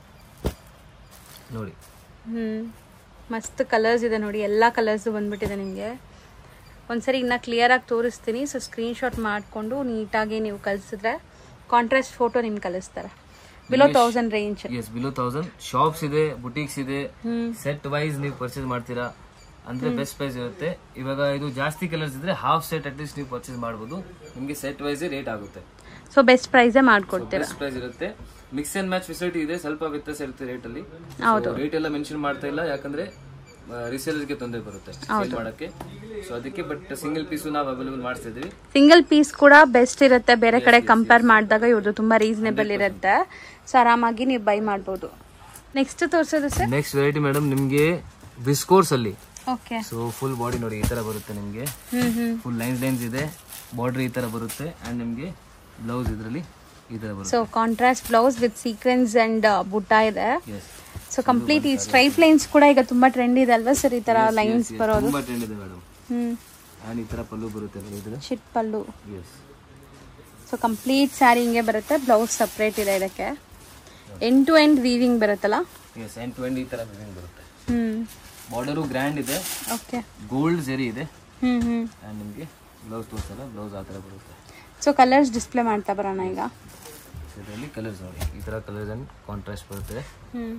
ನೋಡಿ ಹ್ಮ್ ಮಸ್ತ್ ಕಲರ್ಸ್ ಇದೆ ನೋಡಿ ಎಲ್ಲ ಕಲರ್ಸ್ ಬಂದ್ಬಿಟ್ಟಿದೆ ನಿಮಗೆ ಒಂದ್ಸರಿ ಇನ್ನ ಕ್ಲಿಯರ್ ಆಗಿ ತೋರಿಸ್ತೀನಿ ಸೊ ಸ್ಕ್ರೀನ್ ಶಾಟ್ ಮಾಡಿಕೊಂಡು ನೀಟಾಗಿ ನೀವು ಕಳಿಸಿದ್ರೆ ಕಾಂಟ್ರಾಸ್ಟ್ ಫೋಟೋ ನಿಮ್ಗೆ ಕಳಿಸ್ತಾರೆ below thousand range yes below thousand shops ಇದೆ ಬುಟೀಕ್ಸ್ ಇದೆ ಸೆಟ್ ವೈಸ್ ನೀವು ಪರ್ಚೇಸ್ ಮಾಡ್ತೀರಾ ಅಂದ್ರೆ ಬೆಸ್ಟ್ ಪ್ರೈಸ್ ಇರುತ್ತೆ ಇವಾಗ ಇದು ಜಾಸ್ತಿ ಕಲರ್ಸ್ ಇದ್ರೆ ಹಾಫ್ ಸೆಟ್ ಅಟ್ ಲೀಸ್ಟ್ ನೀವು ಪರ್ಚೇಸ್ ಮಾಡಬಹುದು ನಿಮ್ಗೆ ಸೆಟ್ ವೈಸ್ ರೇಟ್ ಆಗುತ್ತೆ ಸೊ ಬೆಸ್ಟ್ ಪ್ರೈಸೇ ಮಾಡ್ಕೊಡ್ತೀರಾ ಬೆಸ್ಟ್ ಪ್ರೈಸ್ ಇರುತ್ತೆ ಮಿಕ್ಸ್ ಅಂಡ್ ಮ್ಯಾಚ್ ಫೆಸಿಲಿಟಿ ಇದೆ ಸ್ವಲ್ಪ ವ್ಯತ್ಯಾಸ ಇರುತ್ತೆ ರೇಟ್ ಅಲ್ಲಿ ಹೌದು. ರೇಟ್ ಎಲ್ಲ ಮೆನ್ಷನ್ ಮಾಡ್ತಾ ಇಲ್ಲ ಯಾಕಂದ್ರೆ ಗೆ ತೊಂದರೆ ಬರುತ್ತೆ ಸೇಲ್ ಮಾಡಕ್ಕೆ ಸೊ ಅದಕ್ಕೆ ಬಟ್ ಸಿಂಗಲ್ ಪೀಸು ನಾವು ಅವೈಲೇಬಲ್ ಮಾಡಿಸ್ತಾ ಇದೀವಿ ಸಿಂಗಲ್ ಪೀಸ್ ಕೂಡ ಬೆಸ್ಟ್ ಇರುತ್ತೆ ಬೇರೆ ಕಡೆ ಕಂಪೇರ್ ಮಾಡಿದಾಗ ಇವ್ರದ್ದು ತುಂಬಾ ರೀಸನೇಬಲ್ ಇರುತ್ತೆ ಸೊ ಆರಾಮಾಗಿ ನೀವು ಬೈ ಮಾಡ್ಬೋದು ನೆಕ್ಸ್ಟ್ ತೋರಿಸೋದು ಸರ್ ನೆಕ್ಸ್ಟ್ ವೆರೈಟಿ ಮೇಡಮ್ ನಿಮ್ಗೆ ವಿಸ್ಕೋರ್ಸ್ ಅಲ್ಲಿ ಓಕೆ ಸೊ ಫುಲ್ ಬಾಡಿ ನೋಡಿ ಈ ತರ ಬರುತ್ತೆ ನಿಮ್ಗೆ hmm hmm full lines lines ಇದೆ ಬಾರ್ಡರ್ ಈ ತರ ಬರುತ್ತೆ ಅಂಡ್ ನಿಮ್ಗೆ ಬ್ಲೌಸ್ ಇದರಲ್ಲಿ ಈ ತರ ಬರುತ್ತೆ so contrast blouse with sequins and butta ಇದೆ ಎಸ್ ಸೊ ಕಂಪ್ಲೀಟ್ ಈ ಸ್ಟ್ರೈಪ್ ಲೈನ್ಸ್ ಕೂಡ ಈಗ ತುಂಬಾ ಟ್ರೆಂಡ್ ಇದೆ ಅಲ್ವಾ ಸರ್ ಈ ತರ ಲೈನ್ಸ್ ಬರೋದು ತುಂಬಾ ಟ್ರೆಂಡ್ ಇದೆ ಮೇಡಮ್ ಹ್ಮ್ ಅಂಡ್ ಈ ತರ ಪಲ್ಲು ಬರುತ್ತೆ ನೋಡಿ ಇದ್ರ ಶಿಟ್ pallu yes so complete sari ಹಿಂಗೆ ಬರುತ್ತೆ ಬ್ಲೌಸ್ ಸಪ್ರೇಟ್ ಇದೆ ಇದಕ್ಕೆ ಎಂಡ್ ಟು ಎಂಡ್ ವೀವಿಂಗ್ ಬರುತ್ತಲ್ಲ ಎಸ್ ಅಂಡ್ ಟು ಈ ತರ ಡಿಸೈನ್ ಬರುತ್ತೆ ಹ್ಮ್ ಬಾರ್ಡರು ಗ್ರ್ಯಾಂಡ್ ಇದೆ ಓಕೆ ಗೋಲ್ಡ್ ಜೆರಿ ಇದೆ ಹ್ಮ್ ಹ್ಮ್ ಅಂಡ್ ನಿಮ್ಗೆ ಬ್ಲೌಸ್ ತೋರಿಸಲ್ಲ ಬ್ಲೌಸ್ ಆ ತರ ಬರುತ್ತೆ ಸೊ ಕಲರ್ಸ್ ಡಿಸ್ಪ್ಲೇ ಮಾಡ್ತಾ ಬರೋಣ ಈಗ ಇದರಲ್ಲಿ ಕಲರ್ಸ್ ನೋಡಿ ಈ ತರ ಕಲರ್ಸ್ ಅಂಡ್ ಕಾಂಟ್ರಾಸ್ಟ್ ಬರುತ್ತೆ ಹ್ಮ್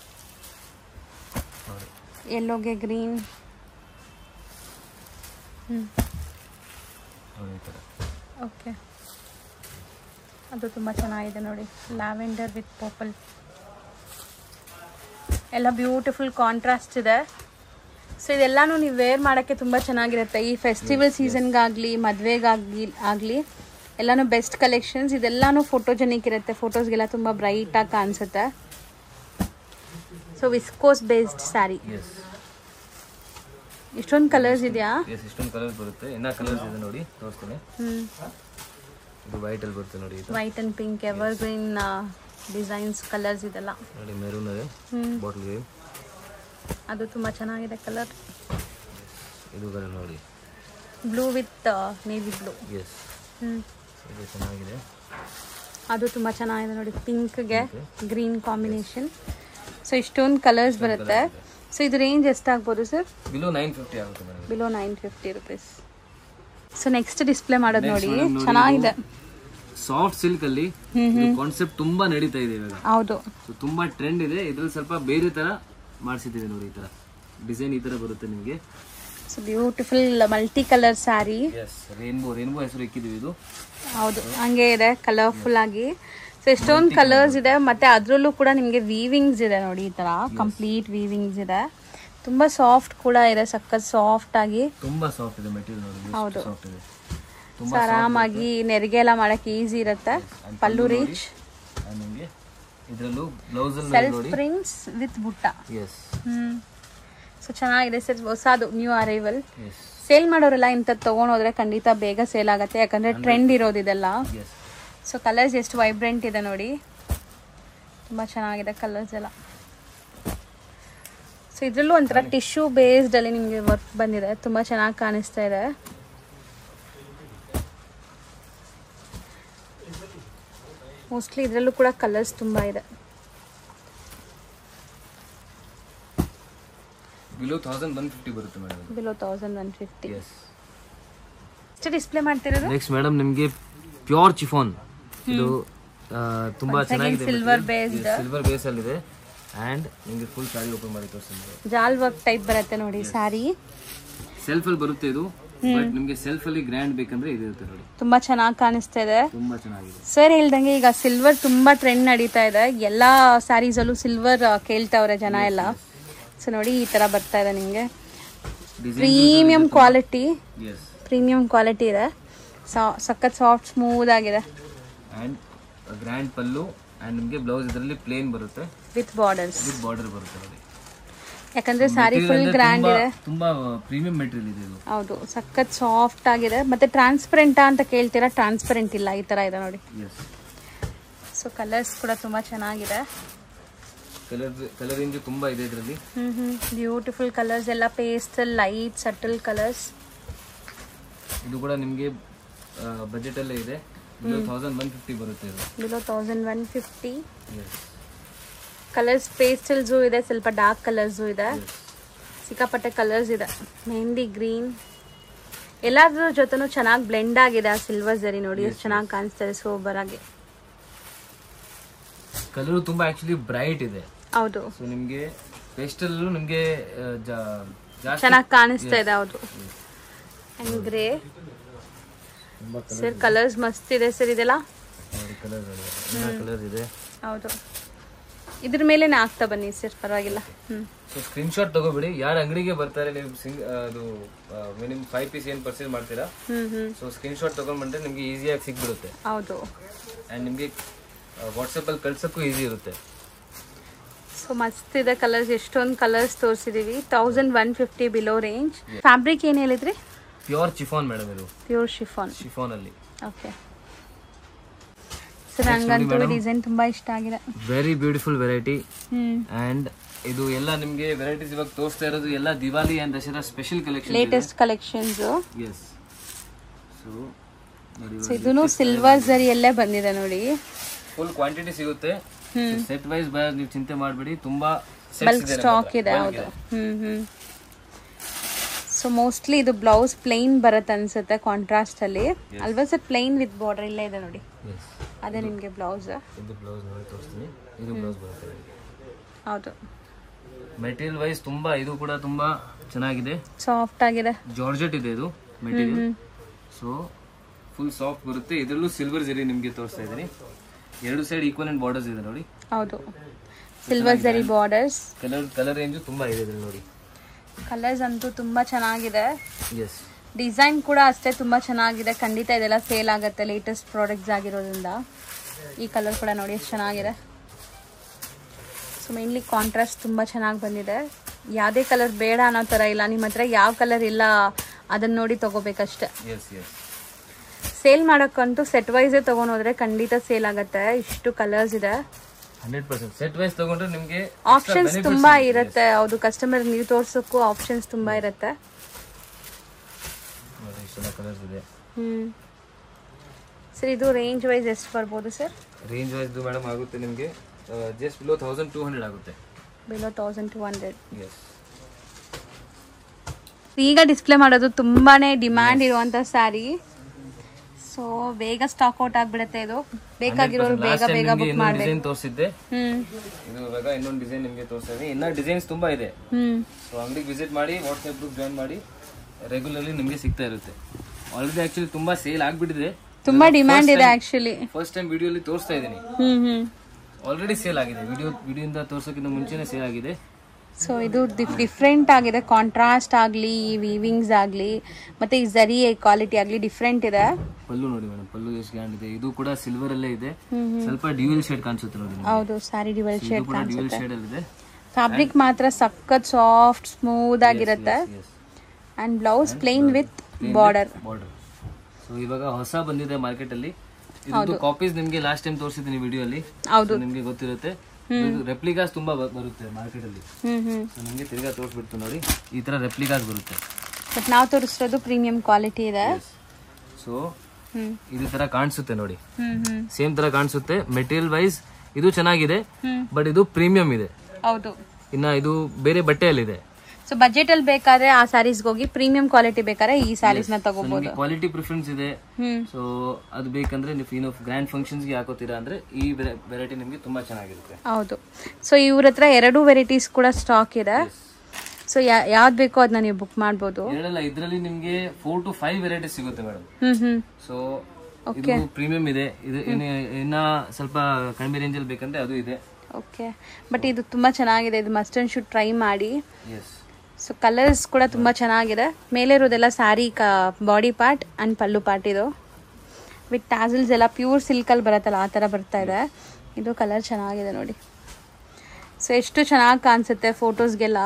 ನೋಡಿ ಎಲ್ಲೋಗೆ ಗ್ರೀನ್ ಹ್ಮ್ ನೋಡಿ ಈ ತರ ಓಕೆ ಅದು ತುಂಬ ಚೆನ್ನಾಗಿದೆ ನೋಡಿ ಲ್ಯಾವೆಂಡರ್ ವಿತ್ ಪರ್ಪಲ್ ಎಲ್ಲ ಬ್ಯೂಟಿಫುಲ್ ಕಾಂಟ್ರಾಸ್ಟ್ ಇದೆ ಸೊ ಇದೆಲ್ಲಾನು ನೀವು ವೇರ್ ಮಾಡೋಕ್ಕೆ ತುಂಬ ಚೆನ್ನಾಗಿರುತ್ತೆ ಈ ಫೆಸ್ಟಿವಲ್ ಸೀಸನ್ಗಾಗಲಿ ಮದುವೆಗಾಗಲಿ ಆಗಲಿ ಎಲ್ಲಾನು ಬೆಸ್ಟ್ ಕಲೆಕ್ಷನ್ಸ್ ಇದೆಲ್ಲಾನು ಫೋಟೋಜೆನಿಕ್ ಇರುತ್ತೆ ಫೋಟೋಸ್ಗೆಲ್ಲ ತುಂಬ ಬ್ರೈಟಾಗಿ ಕಾಣಿಸುತ್ತೆ so viscose based sari yes ಇಷ್ಟೊಂದು ಕಲರ್ಸ್ ಇದೆಯಾ ಎಸ್ ಇಷ್ಟೊಂದು ಕಲರ್ಸ್ ಬರುತ್ತೆ ಇನ್ನ ಕಲರ್ಸ್ ಇದೆ ನೋಡಿ ತೋರಿಸ್ತೀನಿ ಹ್ಞೂ ಇದು ವೈಟ್ ಅಲ್ಲಿ ಬರುತ್ತೆ ನೋಡಿ ಇದು white and pink evergreen designs colours ಇದೆಲ್ಲ ನೋಡಿ ಮೆರೂನ್ ಇದೆ ಹ್ಮ್. ಬಾಟಲ್ ಗ್ರೀನ್ ಅದು ತುಂಬ ಚೆನ್ನಾಗಿದೆ ಕಲರ್ ಇದು ಕಲರ್ ನೋಡಿ blue with navy blue yes ಹ್ಞೂ ಇದು ಚೆನ್ನಾಗಿದೆ ಅದು ತುಂಬ ಚೆನ್ನಾಗಿದೆ ನೋಡಿ ಪಿಂಕ್ಗೆ ಗ್ರೀನ್ ಕಾಂಬಿನೇಷನ್ ಸೊ ಇಷ್ಟೊಂದು ಕಲರ್ಸ್ ಬರುತ್ತೆ ಸೊ ಇದು ರೇಂಜ್ ಎಷ್ಟಾಗ್ಬೋದು ಸರ್ ಬಿಲೋ ನೈನ್ ಫಿಫ್ಟಿ ಆಗುತ್ತೆ madam below nine fifty rupees so next display ಮಾಡೋದು ನೋಡಿ ಚೆನ್ನಾಗಿದೆ ಸಾಫ್ಟ್ ಸಿಲ್ಕ್ ಅಲ್ಲಿ ಕಾನ್ಸೆಪ್ಟ್ ತುಂಬಾ ನಡೀತಾ ಇದೆ ಇವಾಗ ಹೌದು ಸೊ ತುಂಬಾ ಟ್ರೆಂಡ್ ಇದೆ ಇದ್ರಲ್ಲಿ ಸ್ವಲ್ಪ ಬೇರೆ ತರ ಮಾಡಿಸಿದ್ದೀವಿ ನೋಡಿ ಈ ತರ ಡಿಸೈನ್ ಈ ತರ ಬರುತ್ತೆ ನಿಮಗೆ so beautiful multi colour sari yes rainbow rainbow ಹೆಸರು ಇಕ್ಕಿದೀವಿ ಇದು ಹೌದು ಹಂಗೆ ಇದೆ ಕಲರ್ಫುಲ್ ಆಗಿ ಸೊ ಎಷ್ಟೊಂದು ಕಲರ್ಸ್ ಇದೆ ಮತ್ತೆ ಅದ್ರಲ್ಲೂ ಕೂಡ ನಿಮಗೆ ವೀವಿಂಗ್ಸ್ ಇದೆ ನೋಡಿ ಈ ತರ ಕಂಪ್ಲೀಟ್ ವೀವಿಂಗ್ಸ್ ಇದೆ ತುಂಬಾ ಸಾಫ್ಟ್ ಕೂಡ ಇದೆ ಸಖತ್ ಸಾಫ್ಟ್ ಆಗಿ ತುಂಬಾ ಸಾಫ್ಟ್ ಇದೆ ಮೆಟೀರಿಯಲ್ ನೋಡಿ ಹೌದು. ಸಾಫ್ಟ್ ಇದೆ ಸೊ ತುಂಬಾ ಆರಾಮಾಗಿ ನೆರಿಗೆ ಎಲ್ಲ ಮಾಡಕ್ಕೆ ಈಸಿ ಇರುತ್ತೆ ಪಲ್ಲು ರೀಚ್ And ನಿಮ್ಗೆ ಇದರಲ್ಲೂ ಬ್ಲೌಸ್ ಅಲ್ಲಿ ಸೆಲ್ಫ್ ನೋಡಿ prints with butta yes hmm so ಚೆನ್ನಾಗಿದೆ ಸರ್ ಹೊಸದು ನ್ಯೂ ಅರೈವಲ್ ಎಸ್ ಸೇಲ್ ಮಾಡೋರೆಲ್ಲ ಇಂಥದ್ದು ತೊಗೊಂಡೋದ್ರೆ ಖಂಡಿತ ಬೇಗ ಸೇಲ್ ಆಗುತ್ತೆ ಯಾಕಂದರೆ ಟ್ರೆಂಡ್ ಇರೋದಿದೆಲ್ಲ ಎಸ್ ಸೊ ಕಲರ್ಸ್ ಎಷ್ಟು ವೈಬ್ರೆಂಟ್ ಇದೆ ನೋಡಿ ತುಂಬ ಚೆನ್ನಾಗಿದೆ ಕಲರ್ಸ್ ಎಲ್ಲ ಸೊ ಇದರಲ್ಲೂ ಒಂಥರ ಟಿಶ್ಯೂ ಬೇಸ್ಡಲ್ಲಿ ನಿಮಗೆ ವರ್ಕ್ ಬಂದಿದೆ ತುಂಬ ಚೆನ್ನಾಗಿ ಕಾಣಿಸ್ತಾ ಇದೆ ಮೋಸ್ಟ್ಲಿ ಇದರಲ್ಲೂ ಕೂಡ ಕಲರ್ಸ್ ತುಂಬ ಇದೆ ಬಿಲೋ ತೌಸಂಡ್ ಒನ್ ಫಿಫ್ಟಿ ಬರುತ್ತೆ madam below thousand one fifty yes ಎಷ್ಟು ಡಿಸ್ಪ್ಲೇ ಮಾಡ್ತಿರೋದು ನೆಕ್ಸ್ಟ್ ಮೇಡಮ್ ನಿಮಗೆ ಪ್ಯೂರ್ ಚಿಫಾನ್ ಇದು ಆ, ತುಂಬಾ ಚೆನ್ನಾಗಿದೆ ಸಿಲ್ವರ್ ಬೇಸ್ಡ್ ಸಿಲ್ವರ್ ಬೇಸ್ ಅಲ್ಲಿ ಇದೆ ಅಂಡ್ ನಿಮಗೆ ಫುಲ್ ಸಾರಿ ಓಪನ್ ಮಾಡಿ ತೋರಿಸ್ತೀನಿ ಜಾಲ್ ವರ್ಕ್ ಟೈಪ್ ಬರುತ್ತೆ ನೋಡಿ ಸ್ಯಾರಿ ಸೆಲ್ಫ್ ಅಲ್ಲಿ ಬರುತ್ತೆ ಇದು ಬಟ್ ನಿಮಗೆ ಸೆಲ್ಫ್ ಅಲ್ಲಿ ಗ್ರ್ಯಾಂಡ್ ಬೇಕಂದ್ರೆ ಇದು ಇರುತ್ತೆ ನೋಡಿ ತುಂಬ ಚೆನ್ನಾಗಿ ಕಾಣಿಸ್ತಾ ಇದೆ ತುಂಬಾ ಚೆನ್ನಾಗಿದೆ ಸರ್ ಹೇಳ್ದಂಗೆ ಈಗ ಸಿಲ್ವರ್ ತುಂಬಾ ಟ್ರೆಂಡ್ ನಡೀತಾ ಇದೆ ಎಲ್ಲಾ ಸ್ಯಾರೀಸಲ್ಲೂ ಸಿಲ್ವರ್ ಕೇಳ್ತಾವ್ರೆ ಜನ ಎಲ್ಲ ಸೊ ನೋಡಿ ಈ ತರ ಬರ್ತಾ ಇದೆ ನಿಮಗೆ design premium quality yes premium quality ಇದೆ ಸಾ- ಸಖತ್ ಸಾಫ್ಟ್ ಸ್ಮೂತ್ ಆಗಿದೆ ಅಂಡ್ ಗ್ರ್ಯಾಂಡ್ ಪಲ್ಲು ಅಂಡ್ ನಿಮಗೆ ಬ್ಲೌಸ್ ಇದರಲ್ಲಿ ಪ್ಲೇನ್ ಬರುತ್ತೆ ವಿತ್ ಬಾರ್ಡರ್ಸ್ ವಿತ್ ಬಾರ್ಡರ್ ಬರುತ್ತೆ ನೋಡಿ ಯಾಕಂದ್ರೆ ಸ್ಯಾರಿ ಫುಲ್ Material ಗ್ರ್ಯಾಂಡ್ ತುಂಬಾ- ಇದೆ ತುಂಬಾ ಪ್ರೀಮಿಯಂ ಮೆಟೀರಿಯಲ್ ಇದೆ ಇದು ಹೌದು ಸಖತ್ ಸಾಫ್ಟ್ ಆಗಿದೆ ಮತ್ತೆ ಟ್ರಾನ್ಸ್ಪರೆಂಟಾ ಅಂತ ಕೇಳ್ತೀರಾ ಟ್ರಾನ್ಸ್ಪರೆಂಟ್ ಇಲ್ಲ ಈ ತರ ಇದೆ ನೋಡಿ ಎಸ್ ಸೊ ಕಲರ್ಸ್ ಕೂಡ ತುಂಬಾ ಚೆನ್ನಾಗಿದೆ ಕಲರ್ ಕಲರ್ ರೇಂಜ್ ತುಂಬಾ ಇದೆ ಇದರಲ್ಲಿ ಹ್ಮ್ ಹ್ಮ್ ಬ್ಯೂಟಿಫುಲ್ ಕಲರ್ಸ್ ಎಲ್ಲ ಪೇಸ್ಟಲ್ ಲೈಟ್ ಸಟಲ್ ಕಲರ್ಸ್ ಇದು ಕೂಡ ನಿಮಗೆ ಬಜೆಟ್ ಅಲ್ಲೇ ಇದೆ ತೌಸಂಡ್ ಒನ್ ಫಿಫ್ಟಿ ಬರುತ್ತೆ ಇದು below thousand one fifty yes colours pastels ಇದೆ ಸ್ವಲ್ಪ ಡಾರ್ಕ್ ಕಲರ್ಸು ಇದೆ ಸಿಕ್ಕಾಪಟ್ಟೆ ಕಲರ್ಸ್ ಇದೆ ಮೆಹಂದಿ ಗ್ರೀನ್ ಎಲ್ಲಾದ್ರ ಜೊತೆನೂ ಚೆನ್ನಾಗಿ ಬ್ಲೆಂಡ್ ಆಗಿದೆ ಆ ಸಿಲ್ವರ್ ಜರಿ ನೋಡಿ ಎಷ್ಟು ಚೆನ್ನಾಗಿ ಕಾಣಿಸ್ತಾರೆ ಸೋಬರ್ ಆಗಿ ಕಲರ್ ತುಂಬಾ ಆಕ್ಚುಲಿ ಬ್ರೈಟ್ ಇದೆ ಹೌದು ಸೊ ನಿಮಗೆ ಪೇಸ್ಟಲ್ ನಿಮಗೆ ಜಾಸ್ತಿ ಚೆನ್ನಾಗಿ ಕಾಣಿಸ್ತಾ ಇದೆ ಹೌದು ಅಂಡ್ ಗ್ರೇ ತುಂಬಾ ಸರ್ ಕಲರ್ಸ್ ಮಸ್ತ್ ಇದೆ ಸರ್ ಇದೆಲ್ಲ ಕಲರ್ ಕಲರ್ ಇದೆ ಹೌದು ಇದ್ರ ಮೇಲೆನೆ ಆಗ್ತಾ ಬನ್ನಿ ಸರ್ ಪರವಾಗಿಲ್ಲ ಹ್ಮ್ ಸೊ ಸ್ಕ್ರೀನ್ ಶಾಟ್ ತಗೋಬಿಡಿ ಯಾರು ಅಂಗಡಿಗೆ ಬರ್ತಾರೆ ನೀವು ಸಿಂಗ್ ಅದು ಮಿನಿಮಮ್ ಫೈವ್ ಪೀಸ್ ಏನು ಪರ್ಚೇಸ್ ಮಾಡ್ತೀರಾ hmm hmm so screenshot ತಗೊಂಡ್ ಬಂದ್ರೆ ನಿಮಗೆ ಈಸಿಯಾಗಿ ಸಿಕ್ಬಿಡುತ್ತೆ ಹೌದು ಅಂಡ್ ನಿಮಗೆ ವಾಟ್ಸಪ್ಪಲ್ಲಿ ಕಳ್ಸೋಕ್ಕೂ ಈಸಿ ಇರುತ್ತೆ ಸೊ ಮಸ್ತ್ ಇದೆ ಕಲರ್ಸ್ ಎಷ್ಟೊಂದು ಕಲರ್ಸ್ ತೋರಿಸಿದೀವಿ thousand one fifty below range fabric ಏನು ಹೇಳಿದ್ರಿ ಪ್ಯೂರ್ ಚಿಫಾನ್ ಮೇಡಮ್ ಇದು ಪ್ಯೂರ್ ಶಿಫಾನ್ ಶಿಫಾನ್ ಅಲ್ಲಿ ಓಕೆ ಸರ್ ನಂಗಂತೂ ಡಿಸೈನ್ ತುಂಬಾ ಇಷ್ಟ ಆಗಿದೆ very beautiful variety hmm and ಇದು ಎಲ್ಲ ನಿಮಗೆ ವೆರೈಟೀಸ್ ಇವಾಗ ತೋರಿಸ್ತಾ ಇರೋದು ಎಲ್ಲ Diwali and Dasara special collection latest collections yes so ನೋಡಿ ಸೊ ಇದೂ ಸಿಲ್ವರ್ ಜರಿಯಲ್ಲೇ ಬಂದಿದೆ ನೋಡಿ ಫುಲ್ ಕ್ವಾಂಟಿಟಿ ಸಿಗುತ್ತೆ ಸೆಟ್ ವೈಸ್ ಬೈ ನೀವು ಚಿಂತೆ ಮಾಡಬೇಡಿ ತುಂಬಾ ಬಲ್ಕ್ ಸ್ಟಾಕ್ ಇದೆ ಹೌದು ಹ್ಮ್ ಹ್ಮ್ ಸೊ ಮೋಸ್ಟ್ಲಿ ಇದು ಬ್ಲೌಸ್ ಪ್ಲೈನ್ ಬರುತ್ತೆ ಅನ್ಸುತ್ತೆ ಕಾಂಟ್ರಾಸ್ಟ್ ಅಲ್ಲಿ ಅಲ್ವಾ ಸರ್ ಪ್ಲೈನ್ ವಿತ್ ಬಾರ್ಡರ್ ಇಲ್ಲೇ ಇದೆ ನೋಡಿ ಎಸ್ ಅದೇ ನಿಮಗೆ ಬ್ಲೌಸ್ ಇದು ಬ್ಲೌಸ್ ನೋಡಿ ತೋರಿಸ್ತೀನಿ ಇದು ಬ್ಲೌಸ್ ಬರುತ್ತೆ ಹೌದು ಮೆಟೀರಿಯಲ್ ವೈಸ್ ತುಂಬಾ ಇದು ಕೂಡ ತುಂಬಾ ಚೆನ್ನಾಗಿದೆ ಸಾಫ್ಟ್ ಆಗಿದೆ ಜಾರ್ಜೆಟ್ ಇದೆ ಇದು ಮೆಟೀರಿಯಲ್ ಸೊ ಫುಲ್ ಸಾಫ್ಟ್ ಬರುತ್ತೆ ಇದರಲ್ಲೂ ಸಿಲ್ವರ್ ಜರಿ ನಿಮಗೆ ತೋರಿಸ್ತಾ ಇದ್ದೀನಿ ಎರಡು ಸೈಡ್ ಈಕ್ವಲ್ ಅಂಡ್ ಬಾರ್ಡರ್ಸ್ ಇದೆ ನೋಡಿ ಹೌದು ಸಿಲ್ವರ್ ಜರಿ ಬಾರ್ಡರ್ಸ್ ಕಲರ್ ಕಲರ್ ರೇಂಜು ತುಂಬಾ ಇದೆ ಇದ್ರಲ್ಲಿ ನೋಡಿ ಕಲರ್ಸ್ ಅಂತೂ ತುಂಬಾ ಚೆನ್ನಾಗಿದೆ ಎಸ್ ಡಿಸೈನ್ ಕೂಡ ಅಷ್ಟೇ ತುಂಬಾ ಚೆನ್ನಾಗಿದೆ ಖಂಡಿತ ಇದೆಲ್ಲ ಸೇಲ್ ಆಗುತ್ತೆ ಲೇಟೆಸ್ಟ್ ಪ್ರಾಡಕ್ಟ್ಸ್ ಆಗಿರೋದ್ರಿಂದ ಈ ಕಲರ್ ಕೂಡ ನೋಡಿ ಎಷ್ಟು ಚೆನ್ನಾಗಿದೆ ಸೊ ಮೇನ್ಲಿ ಕಾಂಟ್ರಾಸ್ಟ್ ತುಂಬ ಚೆನ್ನಾಗಿ ಬಂದಿದೆ ಯಾವುದೇ ಕಲರ್ ಬೇಡ ಅನ್ನೋ ಥರ ಇಲ್ಲ ನಿಮ್ಮ ಹತ್ರ ಯಾವ ಕಲರ್ ಇಲ್ಲ ಅದನ್ನ ನೋಡಿ ತಗೋಬೇಕಷ್ಟೆ ಎಸ್ ಎಸ್ ಸೇಲ್ ಮಾಡೋಕ್ಕಂತೂ ಸೆಟ್ ವೈಸೇ ತೊಗೊಂಡೋದ್ರೆ ಖಂಡಿತ ಸೇಲ್ ಆಗುತ್ತೆ ಇಷ್ಟು ಕಲರ್ಸ್ ಇದೆ ಹಂಡ್ರೆಡ್ ಪರ್ಸೆಂಟ್ ಸೆಟ್ ವೈಸ್ ತಗೊಂಡ್ರೆ ನಿಮಗೆ ಆಪ್ಷನ್ಸ್ ತುಂಬಾ ಇರುತ್ತೆ ಹೌದು ಕಸ್ಟಮರ್ ನೀವು ತೋರ್ಸೋಕ್ಕೂ ಆಪ್ಷನ್ಸ್ ತುಂಬಾ ಇರುತ್ತೆ ನೋಡಿ ಇಷ್ಟೆಲ್ಲ ಕಲರ್ಸ್ ಇದೆ ಹ್ಮ್ ಸರ್ ಇದು ರೇಂಜ್ ವೈಸ್ ಎಷ್ಟು ಬರ್ಬೋದು ಸರ್ ರೇಂಜ್ ವೈಸ್ ಮೇಡಮ್ ಆಗುತ್ತೆ ನಿಮಗೆ just below thousand two hundred ಆಗುತ್ತೆ below thousand two hundred yes ಈಗ ಡಿಸ್ಪ್ಲೇ ಮಾಡೋದು ತುಂಬಾನೇ ಡಿಮ್ಯಾಂಡ್ ಇರುವಂತ ಸ್ಯಾರಿ ಸೊ ಬೇಗ ಸ್ಟಾಕ್ ಔಟ್ ಆಗ್ಬಿಡುತ್ತೆ ಇದು ಬೇಕಾಗಿರೋರು ಬೇಗ ಬೇಗ ಬುಕ್ ಮಾಡ್ಬೇಕು ಡಿಸೈನ್ ತೋರಿಸಿದ್ದೆ ಹ್ಮ್ ಇದು ಇವಾಗ ಇನ್ನೊಂದು ಡಿಸೈನ್ ನಿಮಗೆ ತೋರಿಸ್ತಾ ಇದ್ದೀನಿ ಇನ್ನ ಡಿಸೈನ್ಸ್ ತುಂಬಾ ಇದೆ ಹ್ಮ್ ಸೊ ಅಂಗಡಿಗೆ ವಿಸಿಟ್ ಮಾಡಿ ವಾಟ್ಸ್ಆಪ್ ಗ್ರೂಪ್ ಜಾಯಿನ್ ಮಾಡಿ ರೆಗ್ಯುಲರ್ಲಿ ನಿಮಗೆ ಸಿಗ್ತಾ ಇರುತ್ತೆ ಆಲ್ರೆಡಿ ಆಕ್ಚುಲಿ ತುಂಬಾ ಸೇಲ್ ಆಗ್ಬಿಟ್ಟಿದೆ ತುಂಬಾ ಡಿಮ್ಯಾಂಡ್ ಇದೆ ಆಕ್ಚುಲಿ ಫಸ್ಟ್ ಟೈಮ್ ವಿಡಿಯೋಲಿ ತೋರಿಸ್ತಾ ಇದ್ದೀನಿ ಹ್ಮ್ ಹ್ಮ್ ಆಲ್ರೆಡಿ ಸೇಲ್ ಆಗಿದೆ ವಿಡಿಯೋ ವಿಡಿಯೋಯಿಂದ ತೋರ್ಸೋಕ್ಕಿಂತ ಮುಂಚೆನೇ ಸೇಲ್ ಆಗಿದೆ ಸೊ ಇದು ಡಿಫ್ರೆಂಟ್ ಆಗಿದೆ ಕಾಂಟ್ರಾಸ್ಟ್ ಆಗಲಿ ವೀವಿಂಗ್ಸ್ ಆಗಲಿ ಮತ್ತೆ ಈ ಜರಿ ಕ್ವಾಲಿಟಿ ಆಗಲಿ ಡಿಫ್ರೆಂಟ್ ಇದೆ ಪಲ್ಲು ನೋಡಿ ಮೇಡಮ್ ಪಲ್ಲು ಎಷ್ಟು ಗ್ರ್ಯಾಂಡ್ ಇದೆ ಇದು ಕೂಡ ಸಿಲ್ವರ್ ಅಲ್ಲೇ ಇದೆ ಸ್ವಲ್ಪ ಡ್ಯೂಯಲ್ ಶೇಡ್ ಕಾಣಿಸುತ್ತೆ ನೋಡಿ ನಿಮ್ಗೆ. ಹೌದು ಸ್ಯಾರಿ ಡಿವಲ್ ಇದು ಶೇಡ್ ಕೂಡ ಡ್ಯೂಯಲ್ ಶೇಡ್ ಅಲ್ಲಿ ಇದೆ ಫ್ಯಾಬ್ರಿಕ್ ಮಾತ್ರ ಸಖತ್ ಸಾಫ್ಟ್ ಸ್ಮೂತ್ ಆಗಿರುತ್ತೆ Yes. And blouse plain with border border so ಇವಾಗ ಹೊಸ ಬಂದಿದೆ ಮಾರ್ಕೆಟ್ ಅಲ್ಲಿ ಇದು ಕಾಪೀಸ್ ನಿಮ್ಗೆ ಲಾಸ್ಟ್ ಟೈಮ್ ತೋರಿಸಿದ್ದೀನಿ ವಿಡಿಯೋ ಅಲ್ಲಿ ಹೌದು So ನಿಮ್ಗೆ ಗೊತ್ತಿರುತ್ತೆ ರೆಪ್ಲಿಕಾಸ್ ತುಂಬಾ ಬ- ಬರುತ್ತೆ ಮಾರ್ಕೆಟ್ ಅಲ್ಲಿ ಹ್ಮ್ ಹ್ಮ್ ಸೊ ನಿಮ್ಗೆ ತಿರ್ಗಾ ತೋರಿಸ್ಬಿಡ್ತು ನೋಡಿ ಈ ತರ ರೆಪ್ಲಿಕಾಸ್ ಬರುತ್ತೆ ಬಟ್ ನಾವು ತೋರಿಸ್ತಿರೋದು ಪ್ರೀಮಿಯಂ ಕ್ವಾಲಿಟಿ ಇದೆ ಸೊ ಹ್ಮ್ ಇದು ತರ ಕಾಣಿಸುತ್ತೆ ನೋಡಿ ಹ್ಮ್ ಹ್ಮ್ ಸೇಮ್ ತರ ಕಾಣಿಸುತ್ತೆ ಮೆಟೀರಿಯಲ್ ವೈಸ್ ಇದು ಚೆನ್ನಾಗಿದೆ ಹ್ಮ್. ಬಟ್ ಇದು ಪ್ರೀಮಿಯಂ ಇದೆ ಹೌದು ಇನ್ನ ಇದು ಬೇರೆ ಬಟ್ಟೆಯಲ್ಲಿದೆ ಸೊ ಬಜೆಟ್ ಅಲ್ಲಿ ಬೇಕಾದ್ರೆ ಆ ಸ್ಯಾರೀಸ್ಗೆ ಹೋಗಿ ಪ್ರೀಮಿಯಂ ಕ್ವಾಲಿಟಿ ಬೇಕಾದ್ರೆ ಈ ಸ್ಯಾರೀಸ್ ನ ತಗೋಬಹುದು ಕ್ವಾಲಿಟಿ ಪ್ರಿಫರೆನ್ಸ್ ಇದೆ ಹ್ಮ್ ಸೊ ಅದು ಬೇಕಂದ್ರೆ ನೀವು ಏನು ಗ್ರ್ಯಾಂಡ್ ಫಂಕ್ಷನ್ಸ್ಗೆ ಹಾಕೋತೀರಾ ಅಂದ್ರೆ ಈ ವೆರೈಟಿ ನಿಮಗೆ ತುಂಬಾ ಚೆನ್ನಾಗಿರುತ್ತೆ ಹೌದು ಸೊ ಇವ್ರ ಹತ್ರ ಎರಡು ವೆರೈಟೀಸ್ ಕೂಡ ಸ್ಟಾಕ್ ಇದೆ ಸೊ ಯಾವ್ದು ಬೇಕೋ ಅದನ್ನ ನೀವು ಬುಕ್ ಮಾಡ್ಬೋದು ಎರಡಲ್ಲ ಇದರಲ್ಲಿ ನಿಮಗೆ ಫೋರ್ ಟು ಫೈವ್ ವೆರೈಟಿ ಸಿಗುತ್ತೆ ಮೇಡಮ್ ಹ್ಮ್ ಹ್ಮ್ ಸೊ ಇದು ಪ್ರೀಮಿಯಂ ಇದೆ ಇದು ಇನ್ನು- ಇನ್ನ ಸ್ವಲ್ಪ ಕಡಿಮೆ ರೇಂಜ್ ಅಲ್ಲಿ ಬೇಕಂದ್ರೆ ಅದು ಇದೆ ಓಕೆ ಬಟ್ ಇದು ತುಂಬಾ ಚೆನ್ನಾಗಿದೆ ಇದು ಮಸ್ಟರ್ನ್ ಶೂಟ್ ಟ್ರೈ ಮಾಡಿ ಎಸ್ ಸೊ ಕಲರ್ಸ್ ಕೂಡ ತುಂಬ ಚೆನ್ನಾಗಿದೆ ಮೇಲೆ ಇರೋದೆಲ್ಲ ಸ್ಯಾರಿ ಕ body part and pallu part ಇದು ವಿತ್ ಟ್ಯಾಸಲ್ಸ್ ಎಲ್ಲ ಪ್ಯೂರ್ ಸಿಲ್ಕಲ್ಲಿ ಬರುತ್ತಲ್ಲ ಆ ಥರ ಬರ್ತಾ ಇದೆ ಇದು ಕಲರ್ ಚೆನ್ನಾಗಿದೆ ನೋಡಿ ಸೊ ಎಷ್ಟು ಚೆನ್ನಾಗಿ ಕಾಣಿಸುತ್ತೆ ಫೋಟೋಸ್ಗೆಲ್ಲ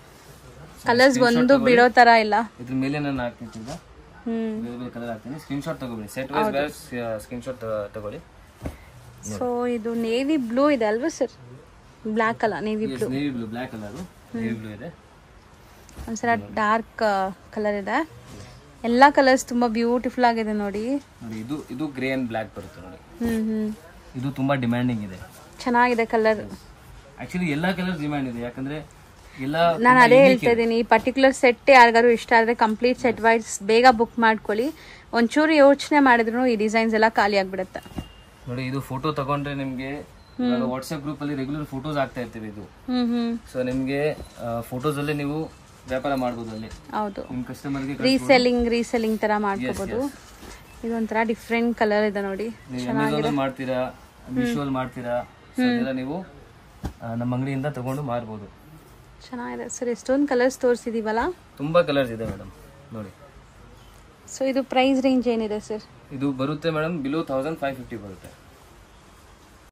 ಕಲರ್ಸ್ ಒಂದು ಬಿಡೋ ಥರ ಇಲ್ಲ ಇದ್ರ ಮೇಲೆ ನಾನು ಹಾಕ್ತೀನಿ ಈಗ ಹ್ಞೂ ಬೇರೆ ಬೇರೆ ಕಲರ್ ಹಾಕ್ತೀನಿ ಸ್ಕ್ರೀನ್ ಶಾಟ್ ತಗೋಬೇಡಿ ಸೆಟ್ ವೈಸ್ ಬೇರೆ ಸ್ಕ್ರೀನ್ ಶಾಟ್ ತಗೊಳ್ಳಿ ಸೊ ಇದು ನೇವಿ ಬ್ಲೂ ಇದೆ ಅಲ್ವಾ ಸರ್ ಬ್ಲ್ಯಾಕ್ ಅಲ್ಲ navy blue navy blue black colour navy blue ಇದೆ ಒಂಥರ ಡಾರ್ಕ್ ಕಲರ್ ಇದೆ ಎಲ್ಲ ಕಲರ್ಸ್ ತುಂಬ ಬ್ಯೂಟಿಫುಲ್ ಆಗಿದೆ ನೋಡಿ ನೋಡಿ ಇದು ಇದು ಗ್ರೇ ಅಂಡ್ ಬ್ಲ್ಯಾಕ್ ಬರುತ್ತೆ ನೋಡಿ ಹ್ಞೂ ಹ್ಞೂ ಇದು ತುಂಬಾ ಡಿಮ್ಯಾಂಡಿಂಗ್ ಇದೆ ಚೆನ್ನಾಗಿದೆ ಕಲರ್ ಆಕ್ಚುಲಿ ಎಲ್ಲಾ ಕಲರ್ ಡಿಮ್ಯಾಂಡ್ ಇದೆ ಯಾಕಂದ್ರೆ ಎಲ್ಲ ನಾನು ಅದೇ ಹೇಳ್ತಾ ಇದ್ದೀನಿ ಈ ಪರ್ಟಿಕ್ಯುಲರ್ ಸೆಟ್ ಯಾರಿಗಾರು ಇಷ್ಟ ಆದರೆ ಕಂಪ್ಲೀಟ್ ಸೆಟ್ ವೈಸ್ ಬೇಗ ಬುಕ್ ಮಾಡ್ಕೊಳ್ಳಿ ಒಂಚೂರು ಯೋಚನೆ ಮಾಡಿದ್ರು ಈ ಡಿಸೈನ್ಸ್ ಎಲ್ಲ ಖಾಲಿ ಆಗ್ಬಿಡುತ್ತೆ ನೋಡಿ ಇದು ಫೋಟೋ ತಗೊಂಡ್ರೆ ನಿಮ್ಗೆ ವಾಟ್ಸ್ಆಪ್ ಗ್ರೂಪ್ ಅಲ್ಲಿ ರೆಗ್ಯುಲರ್ ಫೋಟೋಸ್ ಆಗ್ತಾ ಇರ್ತೀವಿ ಇದು ಹ್ಮ್ ಹ್ಮ್ ಸೊ ನಿಮ್ಗೆ ಫೋಟೋಸ್ ಅಲ್ಲೇ ನೀವು ವ್ಯಾಪಾರ ಮಾಡ್ಬೋದು ಅಲ್ಲಿ ಹೌದು ನಿಮ್ ಕಸ್ಟಮರ್ಗೆ ರೀಸೆಲ್ಲಿಂಗ್ ರೀಸೆಲ್ಲಿಂಗ್ ತರ ಮಾಡ್ಕೋಬಹುದು ಇದೊಂಥರ ಡಿಫ್ರೆಂಟ್ ಕಲರ್ ಇದೆ ನೋಡಿ ನೀವು ಅಮೆಝಾನ್ ಮಾಡ್ತೀರಾ ಮೀಶೋಲ್ ಮಾಡ್ತೀರಾ So ಇದೆಲ್ಲ ನೀವು ಆ, ನಮ್ಮ ಅಂಗಡಿಯಿಂದ ತಗೊಂಡು ಮಾರ್ಬೋದು ಚೆನ್ನಾಗಿದೆ ಸರ್ ಎಷ್ಟೊಂದು ಕಲರ್ಸ್ ತೋರಿಸಿದೀವಲ್ಲ ತುಂಬಾ ಕಲರ್ಸ್ ಇದೆ ಮೇಡಮ್ ನೋಡಿ ಸೊ ಇದು ಪ್ರೈಸ್ ರೇಂಜ್ ಏನಿದೆ ಸರ್ ಇದು ಬರುತ್ತೆ madam below thousand five fifty ಬರುತ್ತೆ